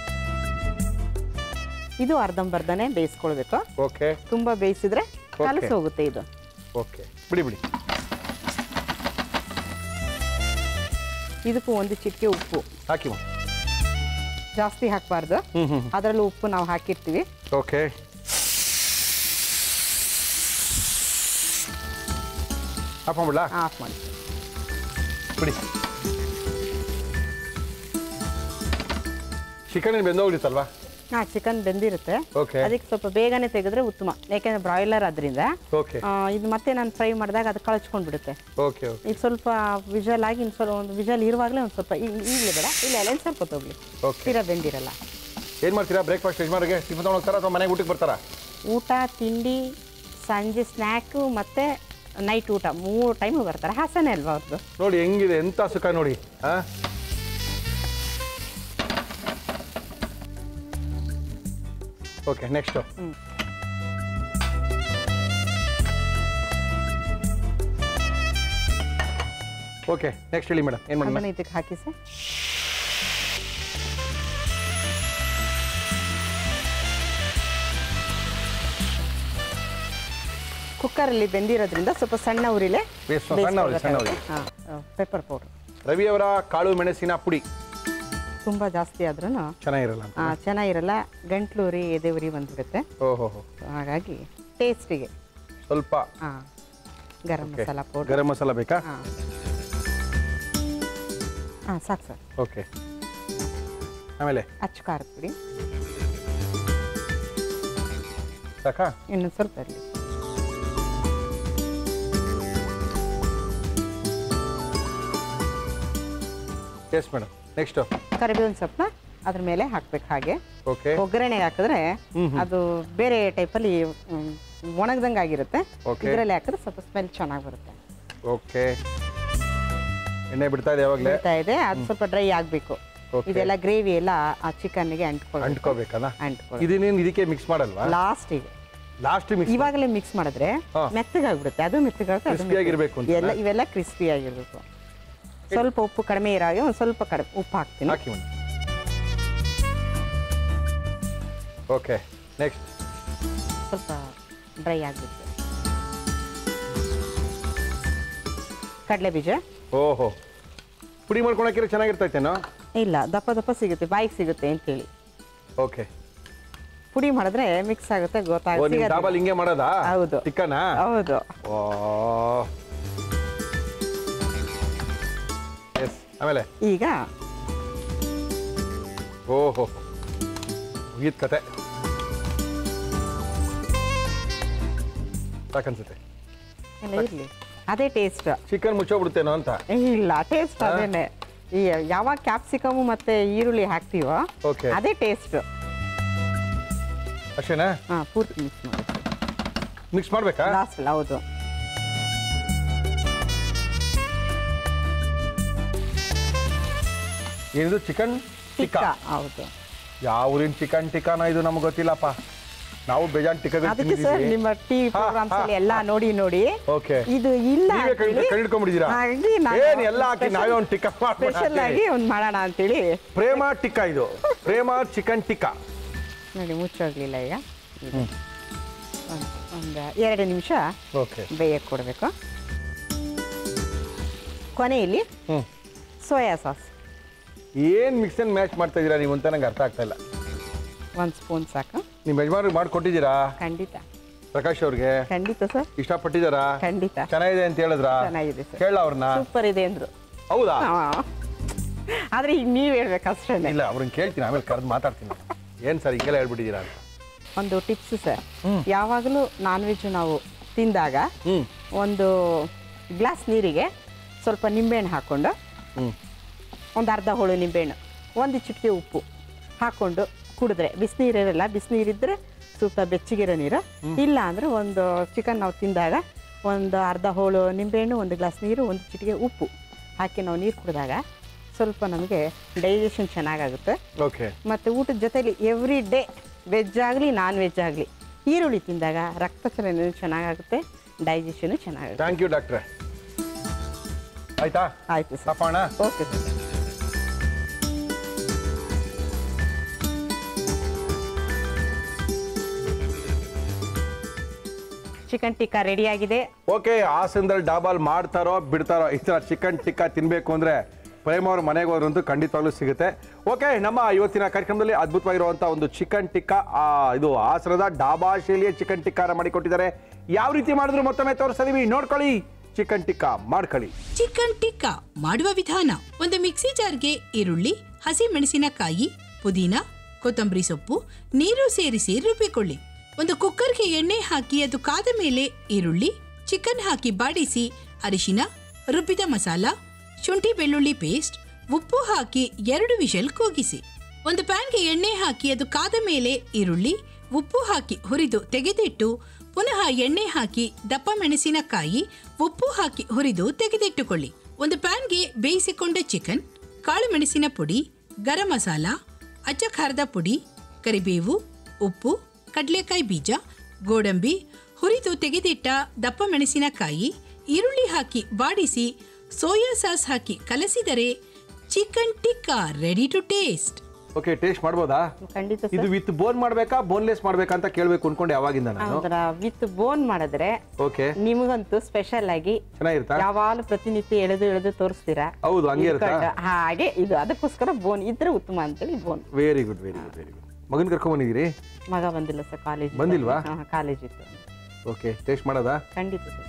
ಇದು ಅರ್ಧಂಬರ್ಧನೇ ಬೇಯಿಸ್ಕೊಳ್ಬೇಕು ಓಕೆ ತುಂಬ ಬೇಯಿಸಿದ್ರೆ ಕಲಸಿ ಹೋಗುತ್ತೆ ಇದು ಓಕೆ ಬಿಡಿ ಬಿಡಿ ಇದಕ್ಕೂ ಒಂದು ಚಿಟಿಕೆ ಉಪ್ಪು ಹಾಕಿ ಮಾ ಜಾಸ್ತಿ ಹಾಕಬಾರ್ದು ಹ್ಞೂ ಹ್ಞೂ ಅದರಲ್ಲೂ ಉಪ್ಪು ನಾವು ಹಾಕಿರ್ತೀವಿ ಓಕೆ ಹಾಕೊಂಬಿಡ್ಲಾ ಆಫ್ ಮಾಡಿ ಬಿಡಿ ಚಿಕನ್ ಏನು ಬೆಂದೋಗ್ಲಿತ್ತಲ್ವಾ ಹಾಂ ಚಿಕನ್ ಬೆಂದಿರುತ್ತೆ ಓಕೆ ಅದಕ್ಕೆ ಸ್ವಲ್ಪ ಬೇಗನೆ ತೆಗೆದ್ರೆ ಉತ್ತಮ ಯಾಕೆಂದ್ರೆ ಬ್ರಾಯ್ಲರ್ ಅದರಿಂದ ಓಕೆ ಇದು ಮತ್ತೆ ನಾನು ಫ್ರೈ ಮಾಡಿದಾಗ ಅದು ಕಳಚ್ಕೊಂಡು ಬಿಡುತ್ತೆ ಓಕೆ ಓಕೆ ಈಗ ಸ್ವಲ್ಪ ವಿಜಲ್ ಆಗಿ ಇನ್ನು ಸ್ವಲ್ಪ ಒಂದು ವಿಜಲ್ ಇರುವಾಗಲೇ ಒಂದು ಸ್ವಲ್ಪ ಈ- ಈಗಲೇ ಬೇಡ ಇಲ್ಲ ಇಲ್ಲ ಇನ್ನು ಸ್ವಲ್ಪ ತೊಗೊಳ್ಳಿ ಓಕೆ ತೀರಾ ಬೆಂದಿರಲ್ಲ ಏನು ಮಾಡ್ತೀರಾ ಬ್ರೇಕ್ಫಾಸ್ಟ್ ಯಜಮಾನಿಗೆ ಟಿಫನ್ ತೊಗೊಂಡು ಹೋಗ್ತಾರಾ ಅಥವಾ ಮನೆಗೆ ಊಟಕ್ಕೆ ಬರ್ತಾರಾ ಊಟ ತಿಂಡಿ ಸಂಜೆ ಸ್ನ್ಯಾಕು ಮತ್ತು ನೈಟ್ ಊಟ ಮೂರು ಟೈಮು ಬರ್ತಾರೆ ಹಾಸನೇ ಅಲ್ವಾ ಅವ್ರದ್ದು ನೋಡಿ ಹೆಂಗಿದೆ ಎಂಥ ಸುಖ ನೋಡಿ ಆ ಓಕೆ ನೆಕ್ಸ್ಟು ಹ್ಮ್. ಓಕೆ ನೆಕ್ಸ್ಟ್ ಹೇಳಿ ಮೇಡಮ್ ಏನು ಮಾಡೋಣ ಅದನ್ನು ಇದಕ್ಕೆ ಹಾಕಿ ಸರ್ ಕುಕ್ಕರಲ್ಲಿ ಬೆಂದಿರೋದ್ರಿಂದ ಸ್ವಲ್ಪ ಸಣ್ಣ ಉರಿಲೆ ಬೇಸ್- ಸಣ್ಣ ಉರಿ, ಸಣ್ಣ ಉರಿ. ಹಾಂ ಪೆಪ್ಪರ್ ಪೌಡ್ರ್ ರವಿಯವರ ಕಾಳು ಮೆಣಸಿನ ಪುಡಿ ತುಂಬ ಜಾಸ್ತಿ ಆದ್ರೂ ಚೆನ್ನಾಗಿರಲ್ಲ ಅಂತ ಚೆನ್ನಾಗಿರಲ್ಲ ಗಂಟ್ಲು ಉರಿ ಎದೆ ಉರಿ ಬಂದ್ಬಿಡುತ್ತೆ ಓಹೋ ಹೋ ಹಾಗಾಗಿ ಟೇಸ್ಟಿಗೆ ಸ್ವಲ್ಪ ಹಾಂ ಗರಂ Okay. ಮಸಾಲ ಪೌಡ್ರ್ ಗರಂ ಮಸಾಲ ಬೇಕಾ ಹಾಂ ಹಾಂ ಸಾಕು ಸರ್ ಓಕೆ ಆಮೇಲೆ ಅಚ್ಚು ಖಾರದ ಪುಡಿ ಸಾಕಾ ಇನ್ನೊಂದು ಸ್ವಲ್ಪ ಇರಲಿ ಎಸ್ ಮೇಡಮ್ ನೆಕ್ಸ್ಟು ಕರಿಬೇವಿನ ಸೊಪ್ಪನ್ನ ಅದ್ರ ಮೇಲೆ ಹಾಕ್ಬೇಕು ಹಾಗೆ ಓಕೆ ಒಗ್ಗರಣೆ ಹಾಕಿದ್ರೆ ಅದು ಬೇರೆ ಟೈಪಲ್ಲಿ ಒಣಗ್ದಂಗೆ ಆಗಿರುತ್ತೆ Okay. ಇದರಲ್ಲಿ ಹಾಕಿದ್ರೆ ಸ್ವಲ್ಪ ಸ್ಮೆಲ್ ಚೆನ್ನಾಗಿ ಬರುತ್ತೆ ಓಕೆ ಎಣ್ಣೆ ಬಿಡ್ತಾ ಇದೆ ಯಾವಾಗಲೇ ಬರ್ತಾ ಇದೆ ಅದು ಸ್ವಲ್ಪ ಡ್ರೈ ಆಗಬೇಕು Okay. ಇದೆಲ್ಲ ಗ್ರೇವಿ ಎಲ್ಲ ಆ ಚಿಕನ್ಗೆ ಅಂಟ್ಕೊಳ್ಳಿ ಅಂಟ್ಕೋಬೇಕಲ್ಲ ಅಂಟ್ಕೊಳ್ಳಿ ಇದನ್ನೇನು ಇದಕ್ಕೆ ಮಿಕ್ಸ್ ಮಾಡಲ್ವಾ ಲಾಸ್ಟಿಗೆ ಲಾಸ್ಟ್ ಮಿಕ್ಸ್ ಇವಾಗಲೇ ಮಿಕ್ಸ್ ಮಾಡಿದ್ರೆ ಹಾ. ಮೆತ್ತಗಾಗ್ಬಿಡುತ್ತೆ ಅದು ಮೆತ್ತಗಾಗುತ್ತೆ ಅದು Crispy ಆಗಿರ್ಬೇಕು ಅಂತ ಎಲ್ಲ ಇವೆಲ್ಲ ಕ್ರಿಸ್ಪಿ ಆಗಿರ್ಬೇಕು ಸ್ವಲ್ಪ ಉಪ್ಪು ಕಡಿಮೆ ಇರೋ ಹಾಗೆ ಒಂದು ಸ್ವಲ್ಪ ಕಡಿಮೆ ಉಪ್ಪು ಹಾಕ್ತೀನಿ ಹಾಕಿ ಮೇಡಮ್ ಓಕೆ ನೆಕ್ಸ್ಟ್ ಸ್ವಲ್ಪ ಡ್ರೈ ಆಗಿರುತ್ತೆ ಕಡಲೆ ಬೀಜ ಓಹೋ ಪುಡಿ ಮಾಡ್ಕೊಂಡು ಹಾಕಿದ್ರೆ ಚೆನ್ನಾಗಿರ್ತೈತೇನೋ ಇಲ್ಲ ದಪ್ಪ ದಪ್ಪ ಸಿಗುತ್ತೆ ಬಾಯಿಗೆ ಸಿಗುತ್ತೆ ಅಂತೇಳಿ ಓಕೆ ಪುಡಿ ಮಾಡಿದ್ರೆ ಮಿಕ್ಸ್ ಆಗುತ್ತೆ ಓ ನೀವು ಗೊತ್ತಾಗುತ್ತೆ ಡಾಬಲ್ ಹಿಂಗೆ ಮಾಡೋದಾ ಹೌದು. ಚಿಕ್ಕನಾ ಹೌದು ಓ ಎಸ್ ಆಮೇಲೆ ಈಗ ಓಹೋ ಮುಗೀತ್ ಕತೆ ಸಾಕನ್ಸುತ್ತೆ ಎಲ್ಲ ಇರಲಿ ಅದೇ ಟೇಸ್ಟ್ ಚಿಕನ್ ಮುಚ್ಚೋಗ್ಬಿಡುತ್ತೇನೋ ಅಂತ ಇಲ್ಲ ಟೇಸ್ಟ್ ಅದೇನೆ ಈ ಯಾವಾಗ ಕ್ಯಾಪ್ಸಿಕಮು ಮತ್ತೆ ಈರುಳ್ಳಿ ಹಾಕ್ತೀವೋ Okay. ಅದೇ ಟೇಸ್ಟ್ ಅಷ್ಟೇನಾ ಹಾಂ ಪೂರ್ತಿ ಮಿಕ್ಸ್ ಮಾಡಿ ಮಿಕ್ಸ್ ಮಾಡ್ಬೇಕಾ ಲಾಸ್ಟ್ ಹೌದು ಏನಿದು ಚಿಕನ್ ಟಿಕ್ಕಾ ಟಿಕ್ಕಾ ಹೌದು ಯಾವ ಊರಿನ ಚಿಕನ್ ಟಿಕ್ಕಾನ ಇದು ನಮ್ಗೆ ಗೊತ್ತಿಲ್ಲಪ್ಪ ನಾವು ಬೇಜಾನ್ ಟಿಕ್ಕ ಅದಕ್ಕೆ ಸರ್ ನಿಮ್ಮ ಟಿವಿ ಪ್ರೋಗ್ರಾಮ್ಸ್ ಅಲ್ಲಿ ಎಲ್ಲ ನೋಡಿ ನೋಡಿ ಓಕೆ ಇದು ಇಲ್ಲ ನೀವೇ ಕಂಡು ಕಂಡಿಡ್ಕೊಂಡ್ಬಿಟ್ಟಿದ್ದೀರಾ ಹಾಗಾಗಿ ನಾನು ಏನ್ ಎಲ್ಲ ಹಾಕಿ ನಾವೇ ಒಂದು ಟಿಕ್ಕ ಸ್ಪೆಷಲ್ ಆಗಿ ಒಂದು ಮಾಡೋಣ ಅಂತೇಳಿ ಪ್ರೇಮ ಟಿಕ್ಕ ಇದು ಪ್ರೇಮ ಚಿಕನ್ ಟಿಕ್ಕಾ ನೋಡಿ ಮುಚ್ಚೋಗ್ಲಿಲ್ಲ ಈಗ ಒಂದು ಎರಡು ನಿಮಿಷ ಓಕೆ ಬೇಯಕ್ಕೆ ಕೊಡಬೇಕು ಕೊನೆಯಲ್ಲಿ ಹ್ಮ್ ಸೋಯಾ ಸಾಸ್ ಏನ್ ಮಿಕ್ಸ್ ಅಂಡ್ ಮ್ಯಾಚ್ ಮಾಡ್ತಾ ಇದೀರಾ ನೀವು ಅಂತ ನಂಗೆ ಅರ್ಥ ಆಗ್ತಾ ಇಲ್ಲ ಒಂದು ಸ್ಪೂನ್ ಸಾಕು ನಿಮ್ಮ ಯಜಮಾನ್ರಿಗೆ ಮಾಡ್ಕೊಟ್ಟಿದ್ದೀರಾ ಖಂಡಿತ ಪ್ರಕಾಶ್ ಅವ್ರಿಗೆ ಖಂಡಿತ ಸರ್ ಇಷ್ಟಪಟ್ಟಿದ್ದಾರಾ ಖಂಡಿತ ಚೆನ್ನಾಗಿದೆ ಅಂತ ಹೇಳಿದ್ರ ಚೆನ್ನಾಗಿದೆ ಸರ್ ಕೇಳ ಅವ್ರನ್ನ ಸೂಪರ್ ಇದೆ ಅಂದ್ರು ಹೌದಾ ಆದ್ರೆ ಈಗ ನೀವು ಹೇಳ್ಬೇಕು ಅಷ್ಟೇ ಇಲ್ಲ ಅವ್ರನ್ನ ಕೇಳ್ತೀನಿ ಆಮೇಲೆ ಕರೆದು ಮಾತಾಡ್ತೀನಿ ನಾನು. ಏನ್ ಸರ್ ಹಿಂಗೆಲ್ಲ ಹೇಳ್ಬಿಟ್ಟಿದ್ದೀರಾ ಅಂತ ಒಂದು ಟಿಪ್ಸ್ ಸರ್ ಯಾವಾಗಲೂ ನಾನ್ ವೆಜ್ ನಾವು ತಿಂದಾಗ ಹ್ಮ್ ಒಂದು ಗ್ಲಾಸ್ ನೀರಿಗೆ ಸ್ವಲ್ಪ ನಿಂಬೆಹಣ್ಣು ಹಾಕ್ಕೊಂಡು ಹ್ಮ್ ಒಂದು ಅರ್ಧ ಹೋಳು ನಿಂಬೆಹಣ್ಣು ಒಂದು ಚಿಟಿಕೆ ಉಪ್ಪು ಹಾಕ್ಕೊಂಡು ಕುಡಿದ್ರೆ ಬಿಸಿನೀರಿರಲ್ಲ ಬಿಸಿನೀರಿದ್ದರೆ ಸ್ವಲ್ಪ ಬೆಚ್ಚಗಿರೋ ನೀರು ಇಲ್ಲ ಅಂದರೆ ಒಂದು ಚಿಕನ್ ನಾವು ತಿಂದಾಗ ಒಂದು ಅರ್ಧ ಹೋಳು ನಿಂಬೆಹಣ್ಣು ಒಂದು ಗ್ಲಾಸ್ ನೀರು ಒಂದು ಚಿಟಿಕೆ ಉಪ್ಪು ಹಾಕಿ ನಾವು ನೀರು ಕುಡಿದಾಗ ಸ್ವಲ್ಪ ನಮಗೆ ಡೈಜೆಷನ್ ಚೆನ್ನಾಗಾಗುತ್ತೆ ಓಕೆ ಮತ್ತು ಊಟದ ಜೊತೆಲಿ ಎವ್ರಿ ಡೇ ವೆಜ್ ಆಗಲಿ ನಾನ್ ವೆಜ್ ಆಗಲಿ ಈರುಳ್ಳಿ ತಿಂದಾಗ ರಕ್ತ ಚಲನೆ ಚೆನ್ನಾಗಾಗುತ್ತೆ ಡೈಜೆಷನು ಚೆನ್ನಾಗುತ್ತೆ ಥ್ಯಾಂಕ್ ಯು ಡಾಕ್ಟ್ರೆ ಆಯ್ತಾ ಆಯಿತು ಸರ್ ಸಾಪಣ ಓಕೆ ಸರ್ ಚಿಕನ್ ಟಿಕ್ಕಾ ರೆಡಿಯಾಗಿದೆ ಓಕೆ ಹಾಸನದಲ್ಲಿ ಡಾಬಾಲ್ ಮಾಡ್ತಾರೋ ಬಿಡ್ತಾರೋ ಈ ಥರ ಚಿಕನ್ ಟಿಕ್ಕಾ ತಿನ್ನಬೇಕು ಅಂದರೆ ಪ್ರೇಮ ಅವ್ರ ಮನೆಗೆ ಹೋದ್ರಂತೂ ಖಂಡಿತವಾಗ್ಲೂ ಸಿಗುತ್ತೆ ಓಕೆ ನಮ್ಮ ಇವತ್ತಿನ ಕಾರ್ಯಕ್ರಮದಲ್ಲಿ ಅದ್ಭುತವಾಗಿರುವಂಥ ಒಂದು ಚಿಕನ್ ಟಿಕ್ಕಾ ಆ, ಇದು ಹಾಸನದ ಡಾಬಾ ಶೈಲಿಯ ಚಿಕನ್ ಟಿಕ್ಕಾನ ಮಾಡಿಕೊಟ್ಟಿದ್ದಾರೆ ಯಾವ ರೀತಿ ಮಾಡಿದ್ರು ಮತ್ತೊಮ್ಮೆ ತೋರಿಸ್ತೀವಿ ನೋಡ್ಕೊಳ್ಳಿ ಚಿಕನ್ ಟಿಕ್ಕಾ ಮಾಡ್ಕೊಳ್ಳಿ ಚಿಕನ್ ಟಿಕ್ಕಾ ಮಾಡುವ ವಿಧಾನ ಒಂದು ಮಿಕ್ಸಿ ಜಾರ್ಗೆ ಈರುಳ್ಳಿ ಹಸಿ ಮೆಣಸಿನಕಾಯಿ ಪುದೀನ ಕೊತ್ತಂಬರಿ ಸೊಪ್ಪು ನೀರು ಸೇರಿಸಿ ರುಬ್ಬಿಕೊಳ್ಳಿ ಒಂದು ಕುಕ್ಕರ್ಗೆ ಎಣ್ಣೆ ಹಾಕಿ ಅದು ಕಾದ ಮೇಲೆ ಈರುಳ್ಳಿ ಚಿಕನ್ ಹಾಕಿ ಬಾಡಿಸಿ ಅರಿಶಿನ ರುಬ್ಬಿದ ಮಸಾಲ ಶುಂಠಿ ಬೆಳ್ಳುಳ್ಳಿ ಪೇಸ್ಟ್ ಉಪ್ಪು ಹಾಕಿ ಎರಡು ವಿಷಲ್ ಕೂಗಿಸಿ ಒಂದು ಪ್ಯಾನ್ಗೆ ಎಣ್ಣೆ ಹಾಕಿ ಅದು ಕಾದ ಮೇಲೆ ಈರುಳ್ಳಿ ಉಪ್ಪು ಹಾಕಿ ಹುರಿದು ತೆಗೆದಿಟ್ಟು ಪುನಃ ಎಣ್ಣೆ ಹಾಕಿ ದಪ್ಪ ಮೆಣಸಿನಕಾಯಿ ಉಪ್ಪು ಹಾಕಿ ಹುರಿದು ತೆಗೆದಿಟ್ಟುಕೊಳ್ಳಿ ಒಂದು ಪ್ಯಾನ್ಗೆ ಬೇಯಿಸಿಕೊಂಡ ಚಿಕನ್ ಕಾಳು ಮೆಣಸಿನ ಪುಡಿ ಗರಂ ಮಸಾಲ ಅಚ್ಚ ಖಾರದ ಪುಡಿ ಕರಿಬೇವು ಉಪ್ಪು ಕಡಲೆಕಾಯಿ ಬೀಜ ಗೋಡಂಬಿ ಹುರಿದು ತೆಗೆದಿಟ್ಟ ದಪ್ಪ ಮೆಣಸಿನಕಾಯಿ ಈರುಳ್ಳಿ ಹಾಕಿ ಬಾಡಿಸಿ ಸೋಯಾ ಸಾಸ್ ಹಾಕಿ ಕಲಸಿದರೆ chicken tikka ready to taste okay taste ಮಾಡ್ಬೋದಾ ಖಂಡಿತ ಇದು ಸರ್ ವಿತ್ ಬೋನ್ ಮಾಡ್ಬೇಕಾ ಬೋನ್ಲೆಸ್ ಮಾಡ್ಬೇಕಾ ಅಂತ ಕೇಳಬೇಕು ಅನ್ಕೊಂಡೆ ಯಾವಾಗಿಂದ ನಾನು ಅದರ ವಿತ್ ಬೋನ್ ಮಾಡಿದ್ರೆ ಓಕೆ ನಿಮಗಂತೂ ಸ್ಪೆಷಲ್ ಆಗಿ ಚೆನ್ನಾಗಿರುತ್ತಾ ಯಾವಾಗಲೂ ಪ್ರತಿನಿತ್ಯ ಎಳೆದು ಎಳೆದು ತೋರಿಸ್ತೀರಾ ಹೌದು ಹಂಗೆ ಇರುತ್ತಾ ಇಟ್ಕೊಂಡು ಹಾಗೆ ಇದು ಅದಕ್ಕೋಸ್ಕರ ಬೋನ್ ಇದ್ರೆ ಉತ್ತಮ ಅಂತೇಳಿ bone very good very good very good ಮಗನ್ ಕರ್ಕೊಂಡ್ ಬಂದಿದ್ದೀರಿ ಮಗ ಬಂದಿಲ್ಲ ಸರ್ ಕಾಲೇಜ್ ಬಂದಿಲ್ವಾ? ಕಾಲೇಜ್ ಇತ್ತು ಓಕೆ ಟೇಸ್ಟ್ ಮಾಡೋದಾ ಖಂಡಿತ ಸರ್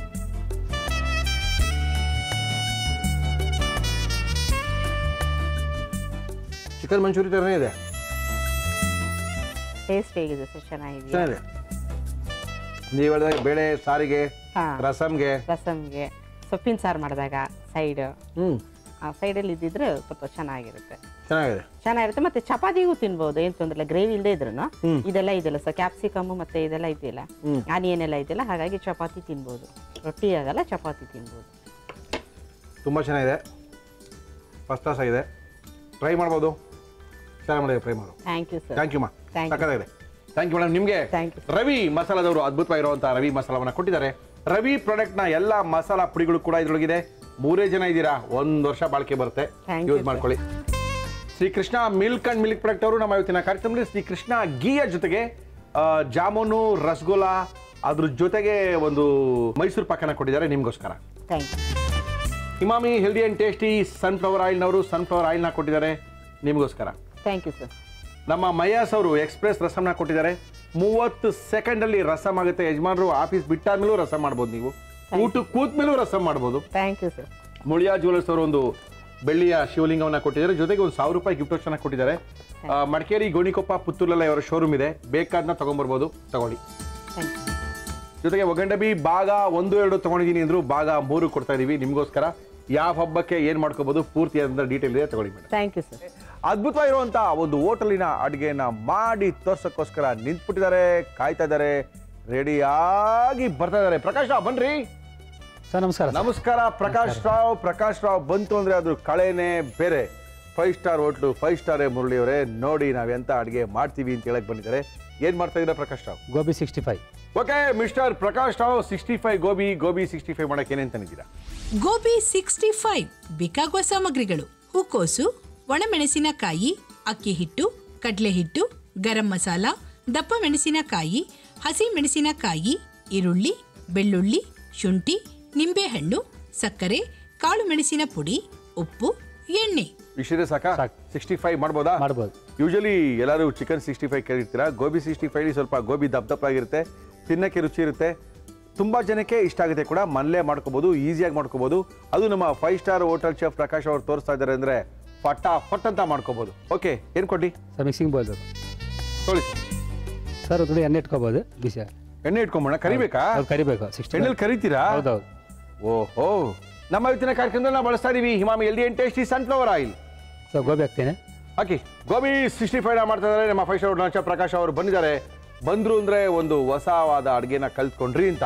ಚಿಕನ್ ಮಂಚೂರಿ ಥರನೇ ಇದೆ ಟೇಸ್ಟ್ ಹೇಗಿದೆ ಸರ್ ಚೆನ್ನಾಗಿದೆ ಚೆನ್ನಾಗಿದೆ ನೀವು ಹೇಳಿದಾಗ ಬೇಳೆ ಸಾರಿಗೆ ಹಾ ರಸಮ್ಗೆ ರಸಮ್ಗೆ ಸೊಪ್ಪಿನ ಸಾರು ಮಾಡಿದಾಗ ಸೈಡ್ ಹ್ಮ್ ಆ ಸೈಡಲ್ಲಿ ಇದ್ದಿದ್ರೆ ಸ್ವಲ್ಪ ಚೆನ್ನಾಗಿರುತ್ತೆ ಚೆನ್ನಾಗಿದೆ ಚೆನ್ನಾಗಿರುತ್ತೆ ಮತ್ತೆ ಚಪಾತಿಗೂ ತಿನ್ಬೋದು ಏನು ತೊಂದರೆ ಇಲ್ಲ ಗ್ರೇವಿ ಇಲ್ಲದೆ ಇದ್ರು ಇದೆಲ್ಲ ಇದೆಯಲ್ಲ ಸರ್ ಕ್ಯಾಪ್ಸಿಕಮ್ ಮತ್ತೆ ಇದೆಲ್ಲ ಇದೆಯಲ್ಲ ಆನಿಯನ್ ಎಲ್ಲ ಇದೆಯಲ್ಲ ಹಾಗಾಗಿ ಚಪಾತಿ ತಿನ್ಬೋದು ರೊಟ್ಟಿ ಆಗಲ್ಲ ಚಪಾತಿ ತಿನ್ಬೋದು ತುಂಬ ಚೆನ್ನಾಗಿದೆ ಫಸ್ಟ್ ಕ್ಲಾಸ್ ಆಗಿದೆ ಟ್ರೈ ಮಾಡ್ಬೋದು ಚೆನ್ನಾಗಿ ಮಾಡಿದೆ ಟ್ರೈ ಮಾಡು thank you sir thank you ಮಾ Thank you. ಸಕ್ಕತ್ತಾಗಿದೆ ಥ್ಯಾಂಕ್ ಯು ಮೇಡಮ್ ನಿಮಗೆ Thank you. ರವಿ ಮಸಾಲದವರು ಅದ್ಭುತವಾಗಿರುವಂಥ ರವಿ ಮಸಾಲವನ್ನು ಕೊಟ್ಟಿದ್ದಾರೆ ರವಿ ಪ್ರಾಡಕ್ಟ್ನ ಎಲ್ಲ ಮಸಾಲ ಪುಡಿಗಳು ಕೂಡ ಇದರೊಳಗಿದೆ ಮೂರೇ ಜನ ಇದ್ದೀರಾ ಒಂದು ವರ್ಷ ಬಾಳಿಕೆ ಬರುತ್ತೆ Thank you, ಯೂಸ್ sir. ಮಾಡ್ಕೊಳ್ಳಿ Srikrishna milk and milk product ಅವರು ನಮ್ಮ ಇವತ್ತಿನ ಕಾರ್ಯಕ್ರಮದಲ್ಲಿ ಶ್ರೀಕೃಷ್ಣ ಗೀಯ ಜೊತೆಗೆ ಆ, ಜಾಮೂನು ರಸಗುಲ್ಲ ಅದ್ರ ಜೊತೆಗೆ ಒಂದು ಮೈಸೂರು ಪಾಕನ ಕೊಟ್ಟಿದ್ದಾರೆ ನಿಮಗೋಸ್ಕರ thank you Himami healthy and tasty sunflower ಆಯಿಲ್ನವರು ಸನ್ಫ್ಲವರ್ ಆಯಿಲ್ನ ಕೊಟ್ಟಿದ್ದಾರೆ ನಿಮಗೋಸ್ಕರ ಥ್ಯಾಂಕ್ ಯು ಸರ್ ನಮ್ಮ ಮಯಾಸ್ ಅವರು ಎಕ್ಸ್ಪ್ರೆಸ್ ರಸಮ್ನ ಕೊಟ್ಟಿದ್ದಾರೆ ಮೂವತ್ತು ಸೆಕೆಂಡಲ್ಲಿ ರಸಮ್ ಆಗುತ್ತೆ ಯಜಮಾನರು ಆಫೀಸ್ ಬಿಟ್ಟಾದ್ಮೇಲೂ ರಸಮ್ ಮಾಡ್ಬೋದು ನೀವು ಊಟ ಕೂತ್ಮೇಲೂ ರಸಮ್ ಮಾಡ್ಬೋದು thank you sir Muliya jewellers ಅವರು ಒಂದು ಬೆಳ್ಳಿಯ ಶಿವಲಿಂಗವನ್ನ ಕೊಟ್ಟಿದ್ದಾರೆ ಜೊತೆಗೆ ಒಂದು ಸಾವಿರ ರೂಪಾಯಿ ಗಿಫ್ಟ್ ವೋಚರ್ನ ಕೊಟ್ಟಿದ್ದಾರೆ ಆ, ಮಡಿಕೇರಿ ಗೋಣಿಕೊಪ್ಪ ಪುತ್ತೂರಲ್ಲಿ ಅವರ ಶೋರೂಮ್ ಇದೆ ಬೇಕಾದ್ನ ತಗೊಂಡ್ಬರ್ಬೋದು ತಗೊಳ್ಳಿ ಥ್ಯಾಂಕ್ ಯು ಜೊತೆಗೆ ಒಗಂಡಬಿ ಭಾಗ ಒಂದು ಎರಡು ತಗೊಂಡಿದ್ದೀನಿ ಅಂದ್ರು ಭಾಗ ಮೂರು ಕೊಡ್ತಾ ಇದೀವಿ ನಿಮಗೋಸ್ಕರ ಯಾವ ಹಬ್ಬಕ್ಕೆ ಏನು ಮಾಡ್ಕೋಬೋದು ಪೂರ್ತಿ ಅಂತ ಡೀಟೇಲ್ ಇದೆ ತಗೊಳ್ಳಿ ಮೇಡಮ್ ಥ್ಯಾಂಕ್ ಯು ಸರ್ ಅದ್ಭುತವಾಗಿರುವಂತ ಒಂದು ಹೋಟೆಲಿನ ಅಡುಗೆನ ಮಾಡಿ ತೋರ್ಸಕ್ಕೋಸ್ಕರ ನಿಂತ್ಬಿಟ್ಟಿದ್ದಾರೆ ಕಾಯ್ತಾ ಇದ್ದಾರೆ ರೆಡಿಯಾಗಿ ಬರ್ತಾ ಇದ್ದಾರೆ ಪ್ರಕಾಶ್ ರಾವ್ ಬನ್ರಿ ಸರ್ ನಮಸ್ಕಾರ ಸರ್. ನಮಸ್ಕಾರ ಪ್ರಕಾಶ್ ರಾವ್ ಪ್ರಕಾಶ್ ರಾವ್ ಬಂತು ಅಂದ್ರೆ ಅದು ಕಳೆನೇ ಬೇರೆ five star hotel five star Murali ಅವರೇ ನೋಡಿ ನಾವೆಂತ ಅಡುಗೆ ಮಾಡ್ತೀವಿ ಅಂತ ಹೇಳಕ್ ಬಂದಿದ್ದಾರೆ ಏನ್ ಮಾಡ್ತಾ ಇದ್ದೀರಾ Prakash Rao gobi sixty five okay mister Prakash Rao sixty five gobi gobi sixty five ಮಾಡಕ್ಕೆ ಏನೇನ್ ತಂದಿದ್ದೀರಾ ಗೋಬಿ ಸಿಕ್ಸ್ಟಿ ಫೈವ್ ಬೇಕಾಗುವ ಸಾಮಗ್ರಿಗಳು ಹೂಕೋಸು ಒಣಮೆಣಸಿನಕಾಯಿ ಅಕ್ಕಿ ಹಿಟ್ಟು ಕಡಲೆ ಹಿಟ್ಟು ಗರಂ ಮಸಾಲ ದಪ್ಪ ಮೆಣಸಿನಕಾಯಿ ಹಸಿ ಮೆಣಸಿನಕಾಯಿ ಈರುಳ್ಳಿ ಬೆಳ್ಳುಳ್ಳಿ ಶುಂಠಿ ನಿಂಬೆಹಣ್ಣು ಸಕ್ಕರೆ ಕಾಳು ಮೆಣಸಿನ ಪುಡಿ ಉಪ್ಪು ಎಣ್ಣೆ ಇಷ್ಟಿದೆ ಸಾಕಾ ಸಾಕು. ಸಿಕ್ಸ್ಟಿ ಫೈವ್ ಮಾಡ್ಬೋದಾ ಮಾಡ್ಬೋದು ಯೂಶಲಿ ಎಲ್ಲರೂ ಚಿಕನ್ ಸಿಕ್ಸ್ಟಿ ಫೈವ್ ಕೇಳಿರ್ತೀರಾ ಗೋಬಿ ಸಿಕ್ಸ್ಟಿ ಫೈವ್ ಸ್ವಲ್ಪ ಗೋಬಿ ದಪ್ಪ ದಪ್ಪಾಗಿರುತ್ತೆ ತಿನ್ನಕ್ಕೆ ರುಚಿ ಇರುತ್ತೆ ತುಂಬ ಜನಕ್ಕೆ ಇಷ್ಟ ಆಗುತ್ತೆ ಕೂಡ ಮನೇಲೇ ಮಾಡ್ಕೋಬೋದು ಈಸಿಯಾಗಿ ಮಾಡ್ಕೋಬೋದು ಅದು ನಮ್ಮ five star hotel chef Prakash ಅವರು ತೋರಿಸ್ತಾ ಇದ್ದಾರೆ ಅಂದರೆ ಫಟ ಫಟ್ ಅಂತ ಮಾಡ್ಕೋಬೋದು ಓಕೆ ಏನು ಕೊಡ್ಲಿ ಸರ್ ಮಿಕ್ಸಿಂಗ್ ಬೋಲ್ ತೊಳಿ ಸರ್ ಸರ್ ಅದು ಎಣ್ಣೆ ಇಟ್ಕೋಬೋದು ಬಿಸಿ ಎಣ್ಣೆ ಇಟ್ಕೊಂಬೋಣ ಕರಿಬೇಕಾ ಅದು ಕರಿಬೇಕು ಸಿಕ್ಸ್ಟಿ ಎಣ್ಣೆಲಿ ಕರಿತೀರಾ ಹೌದೌದು ಓಹೋ ನಮ್ಮ ಇವತ್ತಿನ ಕಾರ್ಯಕ್ರಮದಲ್ಲಿ ನಾವು ಬಳಸ್ತಾ ಇದೀವಿ Himami healthy and tasty sunflower oil so gobi ಹಾಕ್ತೀನಿ ಹಾಕಿ ಗೋಬಿ ಸಿಕ್ಸ್ಟಿ ಫೈವ್ ಮಾಡ್ತಾ ಇದ್ದಾರೆ ನಮ್ಮ ಫೈವ್ ಸ್ಟಾರ್ ನಾಚ ಪ್ರಕಾಶ್ ಅವರು ಬಂದಿದ್ದಾರೆ ಬಂದ್ರು ಅಂದ್ರೆ ಒಂದು ಹೊಸವಾದ ಅಡುಗೆನ ಕಲ್ತ್ಕೊಂಡ್ರಿ ಅಂತ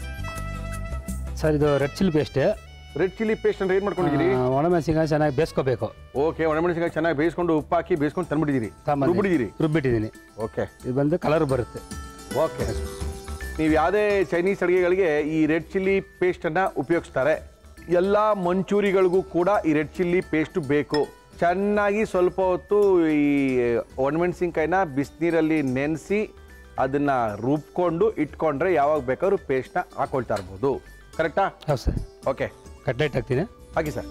ಸರ್ ಇದು red chilli paste red chilli paste ಅಂದ್ರೆ ಏನ್ ಮಾಡ್ಕೊಂಡಿದ್ದೀರಿ ಒಣಮೆಣಸಿನ್ಕಾಯಿ ಚೆನ್ನಾಗಿ ಬೇಯಿಸ್ಕೋಬೇಕು ಓಕೆ ಒಣಮೆಣಸಿನಕಾಯಿ ಚೆನ್ನಾಗಿ ಬೇಯಿಸ್ಕೊಂಡು ಉಪ್ಪು ಹಾಕಿ ಬೇಯಿಸ್ಕೊಂಡು ತಂದ್ಬಿಟ್ಟಿದ್ದೀರಿ ಸಾಮಾನ್ಯ. ರುಬ್ಬಿಟ್ಟಿದ್ದೀರಿ ರುಬ್ಬಿಟ್ಟಿದ್ದೀನಿ ಓಕೆ ಇದು ಬಂದು ಕಲರ್ ಬರುತ್ತೆ ಓಕೆ ನೀವು ಯಾವುದೇ ಚೈನೀಸ್ ಅಡುಗೆಗಳಿಗೆ ಈ ರೆಡ್ ಚಿಲ್ಲಿ ಪೇಸ್ಟನ್ನು ಉಪಯೋಗಿಸ್ತಾರೆ ಎಲ್ಲ ಮಂಚೂರಿಗಳಿಗೂ ಕೂಡ ಈ ರೆಡ್ ಚಿಲ್ಲಿ ಪೇಸ್ಟ್ ಬೇಕು ಚೆನ್ನಾಗಿ ಸ್ವಲ್ಪ ಹೊತ್ತು ಈ ಒಣಮೆಣಸಿನ್ಕಾಯಿನ ಬಿಸಿನೀರಲ್ಲಿ ನೆನೆಸಿ ಅದನ್ನು ರುಬ್ಕೊಂಡು ಇಟ್ಕೊಂಡ್ರೆ ಯಾವಾಗ ಬೇಕಾದ್ರೂ ಪೇಸ್ಟ್ನ ಹಾಕೊಳ್ತಾ ಇರ್ಬೋದು ಕರೆಕ್ಟಾ ಹೌದು ಸರ್ ಓಕೆ ಕಟ್ಲೆಟ್ ಹಾಕ್ತೀನಿ ಹಾಕಿ ಸರ್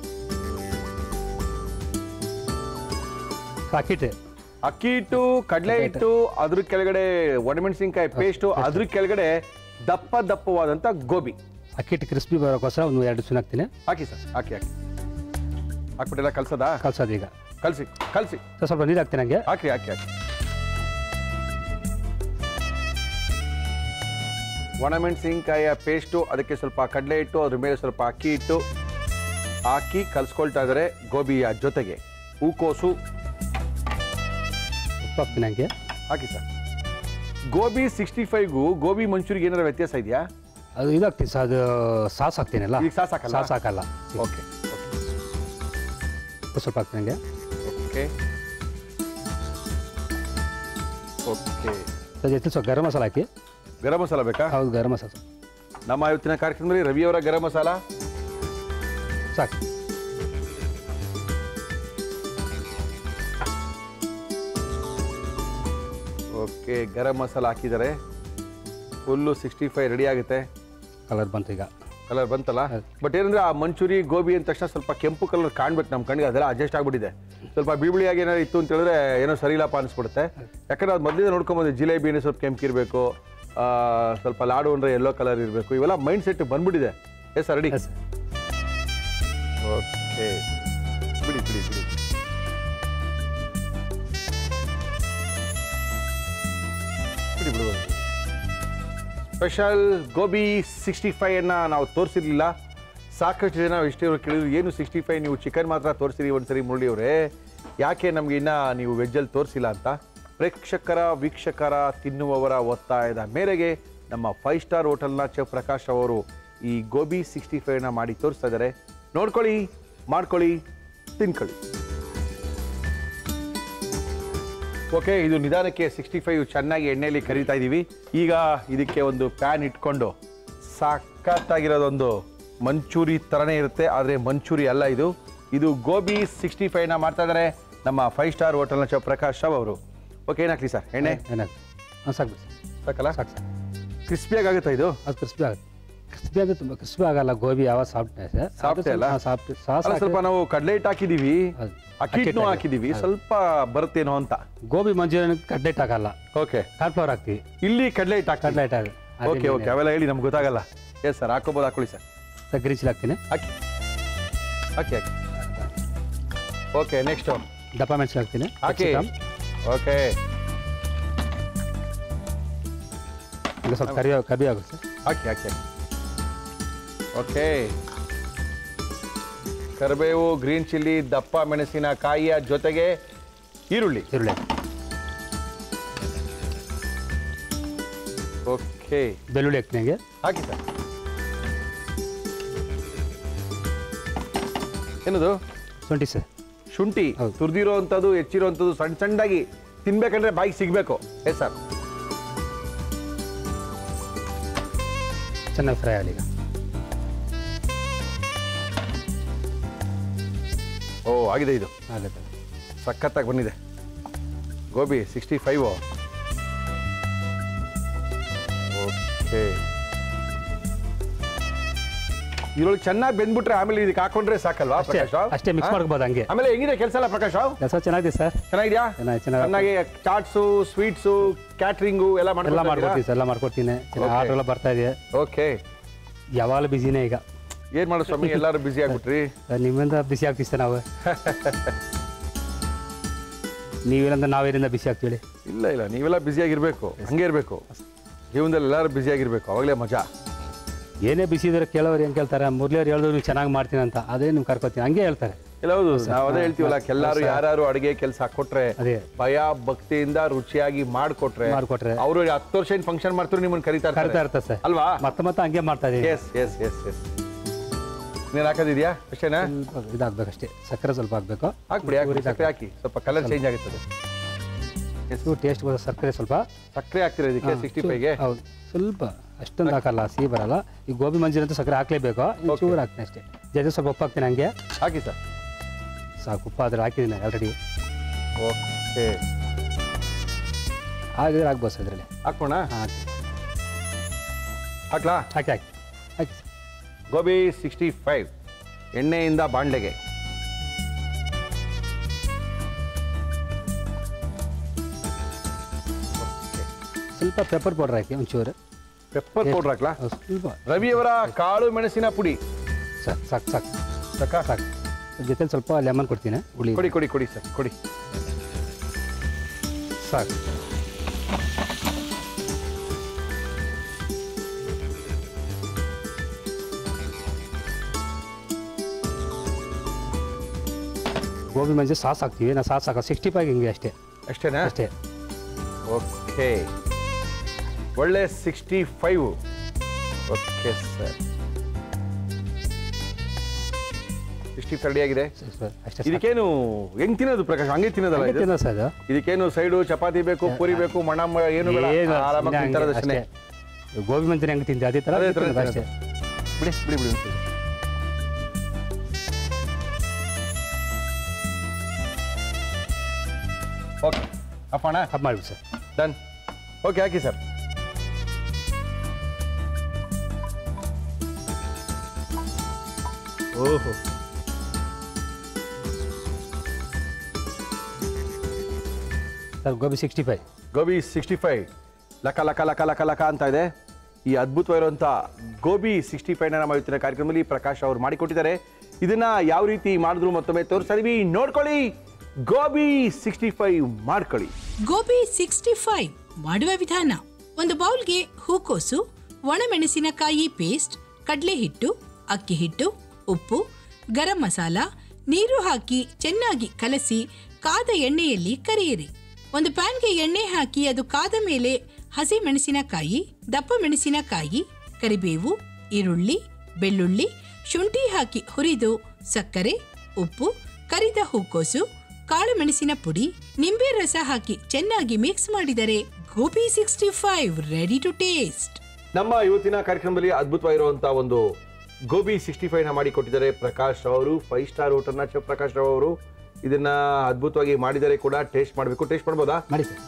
ಹಾಕಿಟ್ಟೆ ಅಕ್ಕಿ ಹಿಟ್ಟು ಕಡಲೆ ಹಿಟ್ಟು ಅದ್ರ ಕೆಳಗಡೆ ಒಣಮೆಣಸಿನ್ಕಾಯಿ ಪೇಸ್ಟು ಅದ್ರ ಕೆಳಗಡೆ ದಪ್ಪ ದಪ್ಪವಾದಂಥ ಗೋಬಿ ಅಕ್ಕಿಟ್ಟು ಕ್ರಿಸ್ಪಿ ಬರೋಕ್ಕೋಸ್ಕರ ಒಂದು ಎರಡು ಸ್ಪೂನ್ ಹಾಕ್ತೀನಿ ಹಾಕಿ ಸರ್ ಹಾಕಿ ಹಾಕಿ ಹಾಕ್ಬಿಟ್ಟೆಲ್ಲ ಕಲ್ಸದಾ ಕಲ್ಸೋದು ಈಗ ಕಲ್ಸಿ ಕಲ್ಸಿ ಸರ್ ಸ್ವಲ್ಪ ನೀರು ಹಾಕ್ತೀನಿ ಹಂಗೆ ಹಾಕಿ ಹಾಕಿ ಹಾಕಿ ಒಣಮೆಣಸಿನ್ಕಾಯಿಯ ಪೇಸ್ಟು ಅದಕ್ಕೆ ಸ್ವಲ್ಪ ಕಡಲೆ ಹಿಟ್ಟು ಅದ್ರ ಮೇಲೆ ಸ್ವಲ್ಪ ಅಕ್ಕಿ ಹಿಟ್ಟು ಹಾಕಿ ಕಲ್ಸ್ಕೊಳ್ತಾ ಇದ್ದಾರೆ ಗೋಬಿಯ ಜೊತೆಗೆ ಹೂಕೋಸು ಉಪ್ಪು ಹಾಕ್ತೀನಿ ಹಂಗೆ ಹಾಕಿ ಸರ್ ಗೋಬಿ ಸಿಕ್ಸ್ಟಿ ಫೈವ್ಗೂ ಗೋಬಿ ಮಂಚೂರಿಗೆ ಏನಾರ ವ್ಯತ್ಯಾಸ ಇದೆಯಾ ಅದು ಇದು ಹಾಕ್ತೀನಿ ಸರ್ ಅದು ಸಾಸ್ ಹಾಕ್ತೀನಲ್ಲ ಈಗ ಸಾಸ್ ಹಾಕಲ್ಲ? ಸಾಸ್ ಹಾಕಲ್ಲ ಓಕೆ ಉಪ್ಪು ಸ್ವಲ್ಪ ಹಾಕ್ತೀನಿ ಹಂಗೆ ಓಕೆ ಓಕೆ ಸರ್ ಜೊತೆ ಸ್ವಲ್ಪ ಗರಂ ಮಸಾಲ ಹಾಕಿ ಗರಂ ಮಸಾಲ ಬೇಕಾ ಹೌದು ಗರಂ ಮಸಾಲ ನಮ್ಮ ಇವತ್ತಿನ ಕಾರ್ಯಕ್ರಮದಲ್ಲಿ ರವಿಯವರ ಗರಂ ಮಸಾಲ ಸಾಕು ಓಕೆ ಗರಂ ಮಸಾಲ ಹಾಕಿದ್ದಾರೆ ಫುಲ್ಲು ಸಿಕ್ಸ್ಟಿ ಫೈವ್ ರೆಡಿ ಆಗುತ್ತೆ ಕಲರ್ ಬಂತು ಈಗ ಕಲರ್ ಬಂತಲ್ಲ ಬಟ್ ಏನಂದ್ರೆ ಆ ಮಂಚೂರಿ ಗೋಬಿ ಅಂದ ತಕ್ಷಣ ಸ್ವಲ್ಪ ಕೆಂಪು ಕಲರ್ ಕಾಣ್ಬೇಕು ನಮ್ಮ ಕಣ್ಣಿಗೆ ಅದೆಲ್ಲ ಅಡ್ಜಸ್ಟ್ ಆಗ್ಬಿಟ್ಟಿದೆ ಸ್ವಲ್ಪ ಬಿಳಿಯಾಗಿ ಏನಾದ್ರು ಇತ್ತು ಅಂತ ಹೇಳಿದ್ರೆ ಏನೋ ಸರಿ ಇಲ್ಲಪ್ಪ ಅನಿಸ್ಬಿಡುತ್ತೆ ಯಾಕಂದ್ರೆ ಅದು ಮೊದಲಿಂದ ನೋಡ್ಕೊಂಬಂದು ಜಿಲೇಬಿ ಏನೋ ಸ್ವಲ್ಪ ಕೆಂಪಿರಬೇಕು ಸ್ವಲ್ಪ ಲಾಡು ಅಂದರೆ ಯೆಲ್ಲೋ ಕಲರ್ ಇರಬೇಕು ಇವೆಲ್ಲ ಮೈಂಡ್ ಸೆಟ್ ಬಂದ್ಬಿಟ್ಟಿದೆ yes sir ready yes sir okay ಬಿಡಿ ಬಿಡಿ ಬಿಡಿ ಬಿಡಿ ಬಿಡಿ ಸ್ಪೆಷಲ್ ಗೋಬಿ ಸಿಕ್ಸ್ಟಿ ಫೈವನ್ನು ನಾವು ತೋರಿಸಿರ್ಲಿಲ್ಲ ಸಾಕಷ್ಟು ಜನ ಇಷ್ಟೇ ಕೇಳಿದ್ರು ಏನು ಸಿಕ್ಸ್ಟಿ ಫೈವ್ ನೀವು ಚಿಕನ್ ಮಾತ್ರ ತೋರಿಸಿರಿ ಒಂದ್ಸರಿ ಮುರಳಿ ಅವರೇ ಯಾಕೆ ನಮಗೆ ಇನ್ನ ನೀವು ವೆಜ್ಜಲ್ಲಿ ತೋರಿಸಿಲ್ಲ ಅಂತ ಪ್ರೇಕ್ಷಕರ ವೀಕ್ಷಕರ ತಿನ್ನುವವರ ಒತ್ತಾಯದ ಮೇರೆಗೆ ನಮ್ಮ ಫೈವ್ ಸ್ಟಾರ್ ಹೋಟೆಲ್ನ ಚೆಫ್ ಪ್ರಕಾಶ್ ಅವರು ಈ ಗೋಬಿ ಸಿಕ್ಸ್ಟಿ ಫೈವ್ನ ಮಾಡಿ ತೋರಿಸ್ತಾ ಇದ್ದಾರೆ ನೋಡ್ಕೊಳ್ಳಿ ಮಾಡ್ಕೊಳ್ಳಿ ತಿನ್ಕೊಳ್ಳಿ ಓಕೆ ಇದು ನಿಧಾನಕ್ಕೆ ಸಿಕ್ಸ್ಟಿ ಫೈವ್ ಚೆನ್ನಾಗಿ ಎಣ್ಣೆಯಲ್ಲಿ ಕರಿತಾ ಇದ್ದೀವಿ ಈಗ ಇದಕ್ಕೆ ಒಂದು ಪ್ಯಾನ್ ಇಟ್ಕೊಂಡು ಸಖತ್ತಾಗಿರೋದೊಂದು ಮಂಚೂರಿ ಥರನೇ ಇರುತ್ತೆ ಆದರೆ ಮಂಚೂರಿ ಅಲ್ಲ ಇದು ಇದು ಗೋಬಿ ಸಿಕ್ಸ್ಟಿ ಫೈವ್ನ ಮಾಡ್ತಾ ಇದ್ದಾರೆ ನಮ್ಮ ಫೈವ್ ಸ್ಟಾರ್ ಹೋಟೆಲ್ನ ಚೌ ಪ್ರಕಾಶ್ ರಾವ್ ಅವರು ಓಕೆ ಏನಾಗ್ಲಿ ಸರ್ ಎಣ್ಣೆ ಏನಾಗ್ತದೆ ಹಾಂ ಸಾಕು ಬಿಡಿ ಸರ್ ಸಾಕಲ್ಲ ಸಾಕು ಸಾಕು ಕ್ರಿಸ್ಪಿಯಾಗಿ ಆಗುತ್ತಾ ಇದು ಅದು ಕ್ರಿಸ್ಪಿ ಆಗುತ್ತೆ ಕ್ರಿಸ್ಪಿ ಅಂದರೆ ತುಂಬ ಕ್ರಿಸ್ಪಿ ಆಗಲ್ಲ ಗೋಬಿ ಯಾವ ಸಾಫ್ಟ್ನೆಸ್ Soft ಅಲ್ಲ? ಸಾಫ್ಟ್ ಸಾಸ್ ಅಲ್ಲ ಸ್ವಲ್ಪ ನಾವು ಕಡ್ಲೆ ಹಿಟ್ಟು ಹಾಕಿದೀವಿ ಹೌದು. ಅಕ್ಕಿ ಹಿಟ್ಟನ್ನು ಅಕ್ಕಿ ಹಾಕಿದೀವಿ ಸ್ವಲ್ಪ ಬರುತ್ತೇನೋ ಅಂತ ಗೋಬಿ ಮಂಚೂರಿಯನ್ ಕಡ್ಲೆಟ್ ಹಾಕಲ್ಲ ಓಕೆ ಕಾರ್ನ್ಫ್ಲವರ್ ಹಾಕ್ತೀವಿ ಇಲ್ಲಿ ಕಡ್ಲೆ ಹಿಟ್ಟು ಹಾಕಿ ಕಡ್ಲೆಟ್ ಹಾಕಿ ಓಕೆ ಓಕೆ ಅವೆಲ್ಲ ಹೇಳಿ ನಮ್ಗೆ ಗೊತ್ತಾಗಲ್ಲ ಎಸ್ ಸರ್ ಹಾಕೋಬೋದು ಹಾಕೊಳ್ಳಿ ಸರ್ ಸರ್ ಗ್ರೀನ್ ಚಿಲ್ಲಿ ಹಾಕ್ತೀನಿ ಹಾಕಿ ಹಾಕಿ ಹಾಕಿ ಓಕೆ ನೆಕ್ಸ್ಟು ದಪ್ಪ ಮೆಣಸಿನ ಹಾಕ್ತೀನಿ ಹಾಕಿ capsicum. ಓಕೆ ಈಗ ಸ್ವಲ್ಪ ಕರಿ ಕರಿ ಆಗುತ್ತೆ ಸರ್ ಹಾಕಿ ಹಾಕಿ ಹಾಕಿ ಓಕೆ ಕರಿಬೇವು ಗ್ರೀನ್ ಚಿಲ್ಲಿ ದಪ್ಪ ಮೆಣಸಿನಕಾಯಿಯ ಜೊತೆಗೆ ಈರುಳ್ಳಿ ಈರುಳ್ಳಿ ಓಕೆ ಬೆಳ್ಳುಳ್ಳಿ ಹಾಕ್ತಿನಂಗೆ ಹಾಕಿ ಸರ್ ಏನದು ಶುಂಠಿ ಸರ್ ಶುಂಠಿ ಹೌದು. ತುರಿದಿರೋ ಅಂಥದ್ದು ಹೆಚ್ಚಿರೋ ಅಂಥದ್ದು ಸಣ್ಣ ಸಣ್ಣದಾಗಿ ತಿನ್ಬೇಕಂದ್ರೆ ಬಾಯಿಗೆ ಸಿಗಬೇಕು ಎಸ್ ಸರ್ ಚೆನ್ನಾಗಿ ಫ್ರೈ ಆಗಲಿ ಈಗ ಓ ಆಗಿದೆ ಇದು ಆಗುತ್ತೆ ಸಖತ್ತಾಗಿ ಬಂದಿದೆ ಗೋಬಿ ಸಿಕ್ಸ್ಟಿ ಫೈವ್ ಓಕೆ ಇದ್ರೊಳಗೆ ಚೆನ್ನಾಗಿ ಬೆಂದ್ಬಿಟ್ರೆ ಆಮೇಲೆ ಇದಕ್ಕೆ ಹಾಕೊಂಡ್ರೆ ಸಾಕಲ್ವಾ ಅಷ್ಟೇ ಪ್ರಕಾಶ್ ರಾವ್? ಅಷ್ಟೇ ಮಿಕ್ಸ್ ಹಾ? ಮಾಡ್ಕೋಬೋದು ಹಂಗೆ ಆಮೇಲೆ ಹೆಂಗಿದೆ ಕೆಲಸ ಎಲ್ಲ ಪ್ರಕಾಶ್ ರಾವ್ ಕೆಲಸ ಚೆನ್ನಾಗಿದೆ ಸರ್ ಚೆನ್ನಾಗಿದ್ಯಾ ಚೆನ್ನಾಗಿ- ಚೆನ್ನಾಗಿ ಚೆನ್ನಾಗಿ ಚಾಟ್ಸು ಸ್ವೀಟ್ಸು ಕ್ಯಾಟ್ರಿಂಗು ಎಲ್ಲ ಎಲ್ಲ ಮಾಡ್ಕೊಡ್ತೀವಿ ಸರ್ ಎಲ್ಲ ಮಾಡ್ಕೊಡ್ತೀನಿ ಚೆನ್ನಾಗಿ Okay. ಆರ್ಡ್ರ್ ಎಲ್ಲ ಬರ್ತಾ ಇದೆ ಓಕೆ ಯಾವಾಗಲೂ ಬಿಸಿನೇ ಈಗ ಏನ್ ಮಾಡೋ ಸ್ವಾಮಿ ಎಲ್ಲರೂ ಬಿಸಿ ಆಗ್ಬಿಟ್ರಿ ಸರ್, ನಿಮ್ಮಿಂದ ಬಿಸಿ ಆಗ್ತೀವಿ ಸರ್ ನಾವು ನೀವೇನಂದ್ರೆ ನಾವೇನಿಂದ ಬಿಸಿ ಆಗ್ತೀವಿ ಇಲ್ಲ ಇಲ್ಲ ನೀವೆಲ್ಲ ಬ್ಯುಸಿಯಾಗಿರ್ಬೇಕು ಹಂಗೆ ಇರಬೇಕು ಜೀವನದಲ್ಲಿ ಎಲ್ಲರೂ ಬ್ಯುಸಿಯಾಗಿರ್ಬೇಕು ಅವಾಗಲೇ ಮಜಾ ಏನೇ ಬಿಸಿ ಇದ್ರೆ ಕೇಳೋರು ಏನು ಕೇಳ್ತಾರೆ ಮುರಳಿಯವ್ರು ಹೇಳಿದ್ರು ನೀವು ಚೆನ್ನಾಗಿ ಮಾಡ್ತೀನಿ ಅಂತ ಅದೇ ನಿಮ್ಗೆ ಕರ್ಕೋತೀನಿ ಹಂಗೆ ಹೇಳ್ತಾರೆ ಇಲ್ಲ ಹೌದು ನಾವು ಅದೇ ಹೇಳ್ತೀವಲ್ಲ ಎಲ್ಲಾರು ಹೌದು ಸರ್. ಯಾರು ಅಡಿಗೆ ಕೆಲಸ ಕೊಟ್ರೆ ಅದೇ. ಭಯ ಭಕ್ತಿಯಿಂದ ರುಚಿಯಾಗಿ ಮಾಡ್ಕೊಟ್ರೆ ಮಾಡ್ಕೊಟ್ರೆ. ಅವರು ಹತ್ತು ವರ್ಷ ಏನ್ ಫಂಕ್ಷನ್ ಮಾಡ್ತಾರೆ ನಿಮ್ಮನ್ನ ಕರಿತಾ ಕರಿತಾ ಇರ್ತಾರೆ ಇರ್ತಾರೆ ಸರ್ ಅಲ್ವಾ ಮತ್ತೆ ಮತ್ತೆ ಹಂಗೆ ಮಾಡ್ತಾ ಇದೀವಿ ಎಸ್ ಎಸ್ ಎಸ್ ಎಸ್ ನೀನು ಹಾಕೋದಿದ್ಯಾ ಅಷ್ಟೇನಾ ಸ್ವಲ್ಪ ಇದಾಗಬೇಕಷ್ಟೇ ಸಕ್ಕರೆ ಸ್ವಲ್ಪ ಹಾಕಬೇಕು ಹಾಕ್ಬಿಡಿ ಹಾಕ್ಬಿಡಿ ಸಕ್ಕರೆ ಹಾಕಿ ಸ್ವಲ್ಪ ಕಲರ್ ಚೇಂಜ್ ಆಗುತ್ತದೆ ಎಷ್ಟು ಟೇಸ್ಟ್ ಬರೋ ಸಕ್ಕರೆ ಸ್ವಲ್ಪ ಸಕ್ಕರೆ ಹಾಕ್ತೀರಾ ಇದಕ್ಕೆ ಸಿಕ್ಸ್ಟಿ ಫೈವ್ಗೆ ಹೌದು ಸ್ವಲ್ಪ ಅಷ್ಟೊಂದು ಹಾಕಲ್ಲ ಸಿಹಿ ಬರಲ್ಲ ಈ ಗೋಬಿ ಮಂಜೂರಿ ಅಂತೂ ಸಕ್ಕರೆ ಹಾಕ್ಲೇಬೇಕು ಇನ್ನು ಚೂರು ಹಾಕ್ತೀನಿ ಅಷ್ಟೇ ಜೊತೆ ಸ್ವಲ್ಪ ಉಪ್ಪು ಹಾಕ್ತೀನಿ ಹಂಗೆ ಹಾಕಿ ಸರ್ ಸಾಕು ಉಪ್ಪು ಅದ್ರ ಹಾಕಿದ್ದೀನಿ ಆಲ್ರೆಡಿ ಓಕೆ ಹಾಗಿದ್ರೆ ಆಗ್ಬೋದು ಸರ್ ಇದರಲ್ಲಿ ಹಾಕೋಣ ಹಾಕಿ ಹಾಕ್ಲಾ ಹಾಕಿ ಹಾಕಿ ಹಾಕಿ ಸರ್ ಗೋಬಿ ಸಿಕ್ಸ್ಟಿ ಫೈವ್ ಎಣ್ಣೆಯಿಂದ ಬಾಣಲೆಗೆ ಸ್ವಲ್ಪ ಪೆಪ್ಪರ್ ಪೌಡರ್ ಹಾಕಿ ಒಂಚೂರು ಪೆಪ್ಪರ್ ಪೌಡರ್ ಹಾಕ್ಲಾ ಹೌದು, ಸ್ವಲ್ಪ ರವಿಯವರ ಕಾಳು ಮೆಣಸಿನ ಪುಡಿ ಸಾಕು ಸಾಕು ಸಾಕು ಸಾಕಾ ಸಾಕು ಜೊತೆ ಸ್ವಲ್ಪ ಲೆಮನ್ ಕೊಡ್ತೀನಿ ಹುಳಿ ಕೊಡಿ ಕೊಡಿ ಕೊಡಿ ಸರ್ ಕೊಡಿ ಸಾಕು ಗೋಬಿ ಮಂಜು ಸಾಸ್ ಹಾಕ್ತೀವಿ ನಾವು ಸಾಸ್ ಹಾಕೋ ಸಿಕ್ಸ್ಟಿ ಫೈವ್ ಹಿಂಗೆ ಅಷ್ಟೇ ಅಷ್ಟೇನಾ ಅಷ್ಟೇ ಓಕೆ ಒಳ್ಳೆ sixty five okay sir sixty five ready ಆಗಿದೆ ಸರ್, ಅಷ್ಟೇ ಸಾಕು. ಇದಕ್ಕೇನು ಹೆಂಗ್ ತಿನ್ನೋದು ಪ್ರಕಾಶ್ ಹಂಗೆ ತಿನ್ನೋದಲ್ಲ ಹಂಗೆ ಇದು ತಿನ್ನೋದು ಸರ್ ಇದು ಇದಕ್ಕೇನು ಸೈಡು ಚಪಾತಿ ಬೇಕು ಪೂರಿ ಬೇಕು ಮಣ ಮ- ಏನು ಬೇಡ ಏನು ಆರಾಮಾಗಿ ಹಂಗೆ ತಿಂತಾರದು ಅಷ್ಟೇ ಅಷ್ಟೇ. ಗೋಬಿ ಮಂಚೂರಿ ಹೆಂಗೆ ತಿಂತೀವಿ ಅದೇ ಥರ ಅದೇ ಥರ ತಿನ್ನೋದು ಅಷ್ಟೇ ಬಿಡಿ ಬಿಡಿ ಬಿಡಿ ಒಂದ್ಸರಿ. ಓಕೆ ಅಪ್ಪಣ ಕಪ್ ಮಾಡಿಬಿಡಿ ಸರ್ ಡನ್ ಓಕೆ ಹಾಕಿ ಸರ್ ಓಹೋ sir gobi sixty five gobi sixty five ಲಕ ಲಕ ಲಕ ಲಕ ಲಕ ಅಂತ ಇದೆ ಈ ಅದ್ಭುತವಾಗಿರುವಂಥ ಗೋಬಿ ಸಿಕ್ಸ್ಟಿ ಫೈವ್ನ ನಮ್ಮ ಇವತ್ತಿನ ಕಾರ್ಯಕ್ರಮದಲ್ಲಿ ಪ್ರಕಾಶ್ ಅವರು ಮಾಡಿಕೊಟ್ಟಿದ್ದಾರೆ ಇದನ್ನ ಯಾವ ರೀತಿ ಮಾಡಿದ್ರು ಮತ್ತೊಮ್ಮೆ ತೋರಿಸ್ತೀವಿ ನೋಡ್ಕೊಳ್ಳಿ ಗೋಬಿ ಸಿಕ್ಸ್ಟಿ ಫೈವ್ ಮಾಡ್ಕೊಳ್ಳಿ ಗೋಬಿ ಸಿಕ್ಸ್ಟಿ ಫೈವ್ ಮಾಡುವ ವಿಧಾನ ಒಂದು ಬೌಲ್ಗೆ ಹೂಕೋಸು ಒಣಮೆಣಸಿನಕಾಯಿ ಪೇಸ್ಟ್ ಕಡಲೆ ಹಿಟ್ಟು ಅಕ್ಕಿ ಹಿಟ್ಟು ಉಪ್ಪು ಗರಂ ಮಸಾಲ ನೀರು ಹಾಕಿ ಚೆನ್ನಾಗಿ ಕಲಸಿ ಕಾದ ಎಣ್ಣೆಯಲ್ಲಿ ಕರಿಯಿರಿ ಒಂದು ಪ್ಯಾನ್ಗೆ ಎಣ್ಣೆ ಹಾಕಿ ಅದು ಕಾದ ಮೇಲೆ ಹಸಿ ಮೆಣಸಿನಕಾಯಿ ದಪ್ಪ ಮೆಣಸಿನಕಾಯಿ ಕರಿಬೇವು ಈರುಳ್ಳಿ ಬೆಳ್ಳುಳ್ಳಿ ಶುಂಠಿ ಹಾಕಿ ಹುರಿದು ಸಕ್ಕರೆ ಉಪ್ಪು ಕರಿದ ಹೂಕೋಸು ಕಾಳು ಮೆಣಸಿನ ಪುಡಿ ನಿಂಬೆ ರಸ ಹಾಕಿ ಚೆನ್ನಾಗಿ ಮಿಕ್ಸ್ ಮಾಡಿದರೆ gobi sixty five ready to taste ನಮ್ಮ ಇವತ್ತಿನ ಕಾರ್ಯಕ್ರಮದಲ್ಲಿ ಅದ್ಭುತವಾಗಿರುವಂಥ ಒಂದು ಗೋಬಿ ಸಿಕ್ಸ್ಟಿ ಫೈವ್ನ ಮಾಡಿಕೊಟ್ಟಿದ್ದಾರೆ ಪ್ರಕಾಶ್ ರಾವ್ ಅವರು ಫೈವ್ ಸ್ಟಾರ್ ಹೋಟೆಲ್ನ ಚೆಫ್ ಪ್ರಕಾಶ್ ರಾವ್ ಅವರು ಇದನ್ನ ಅದ್ಭುತವಾಗಿ ಮಾಡಿದರೆ ಕೂಡ ಟೇಸ್ಟ್ ಮಾಡಬೇಕು ಟೇಸ್ಟ್ ಮಾಡ್ಬೋದಾ ಮಾಡಿ ಸರ್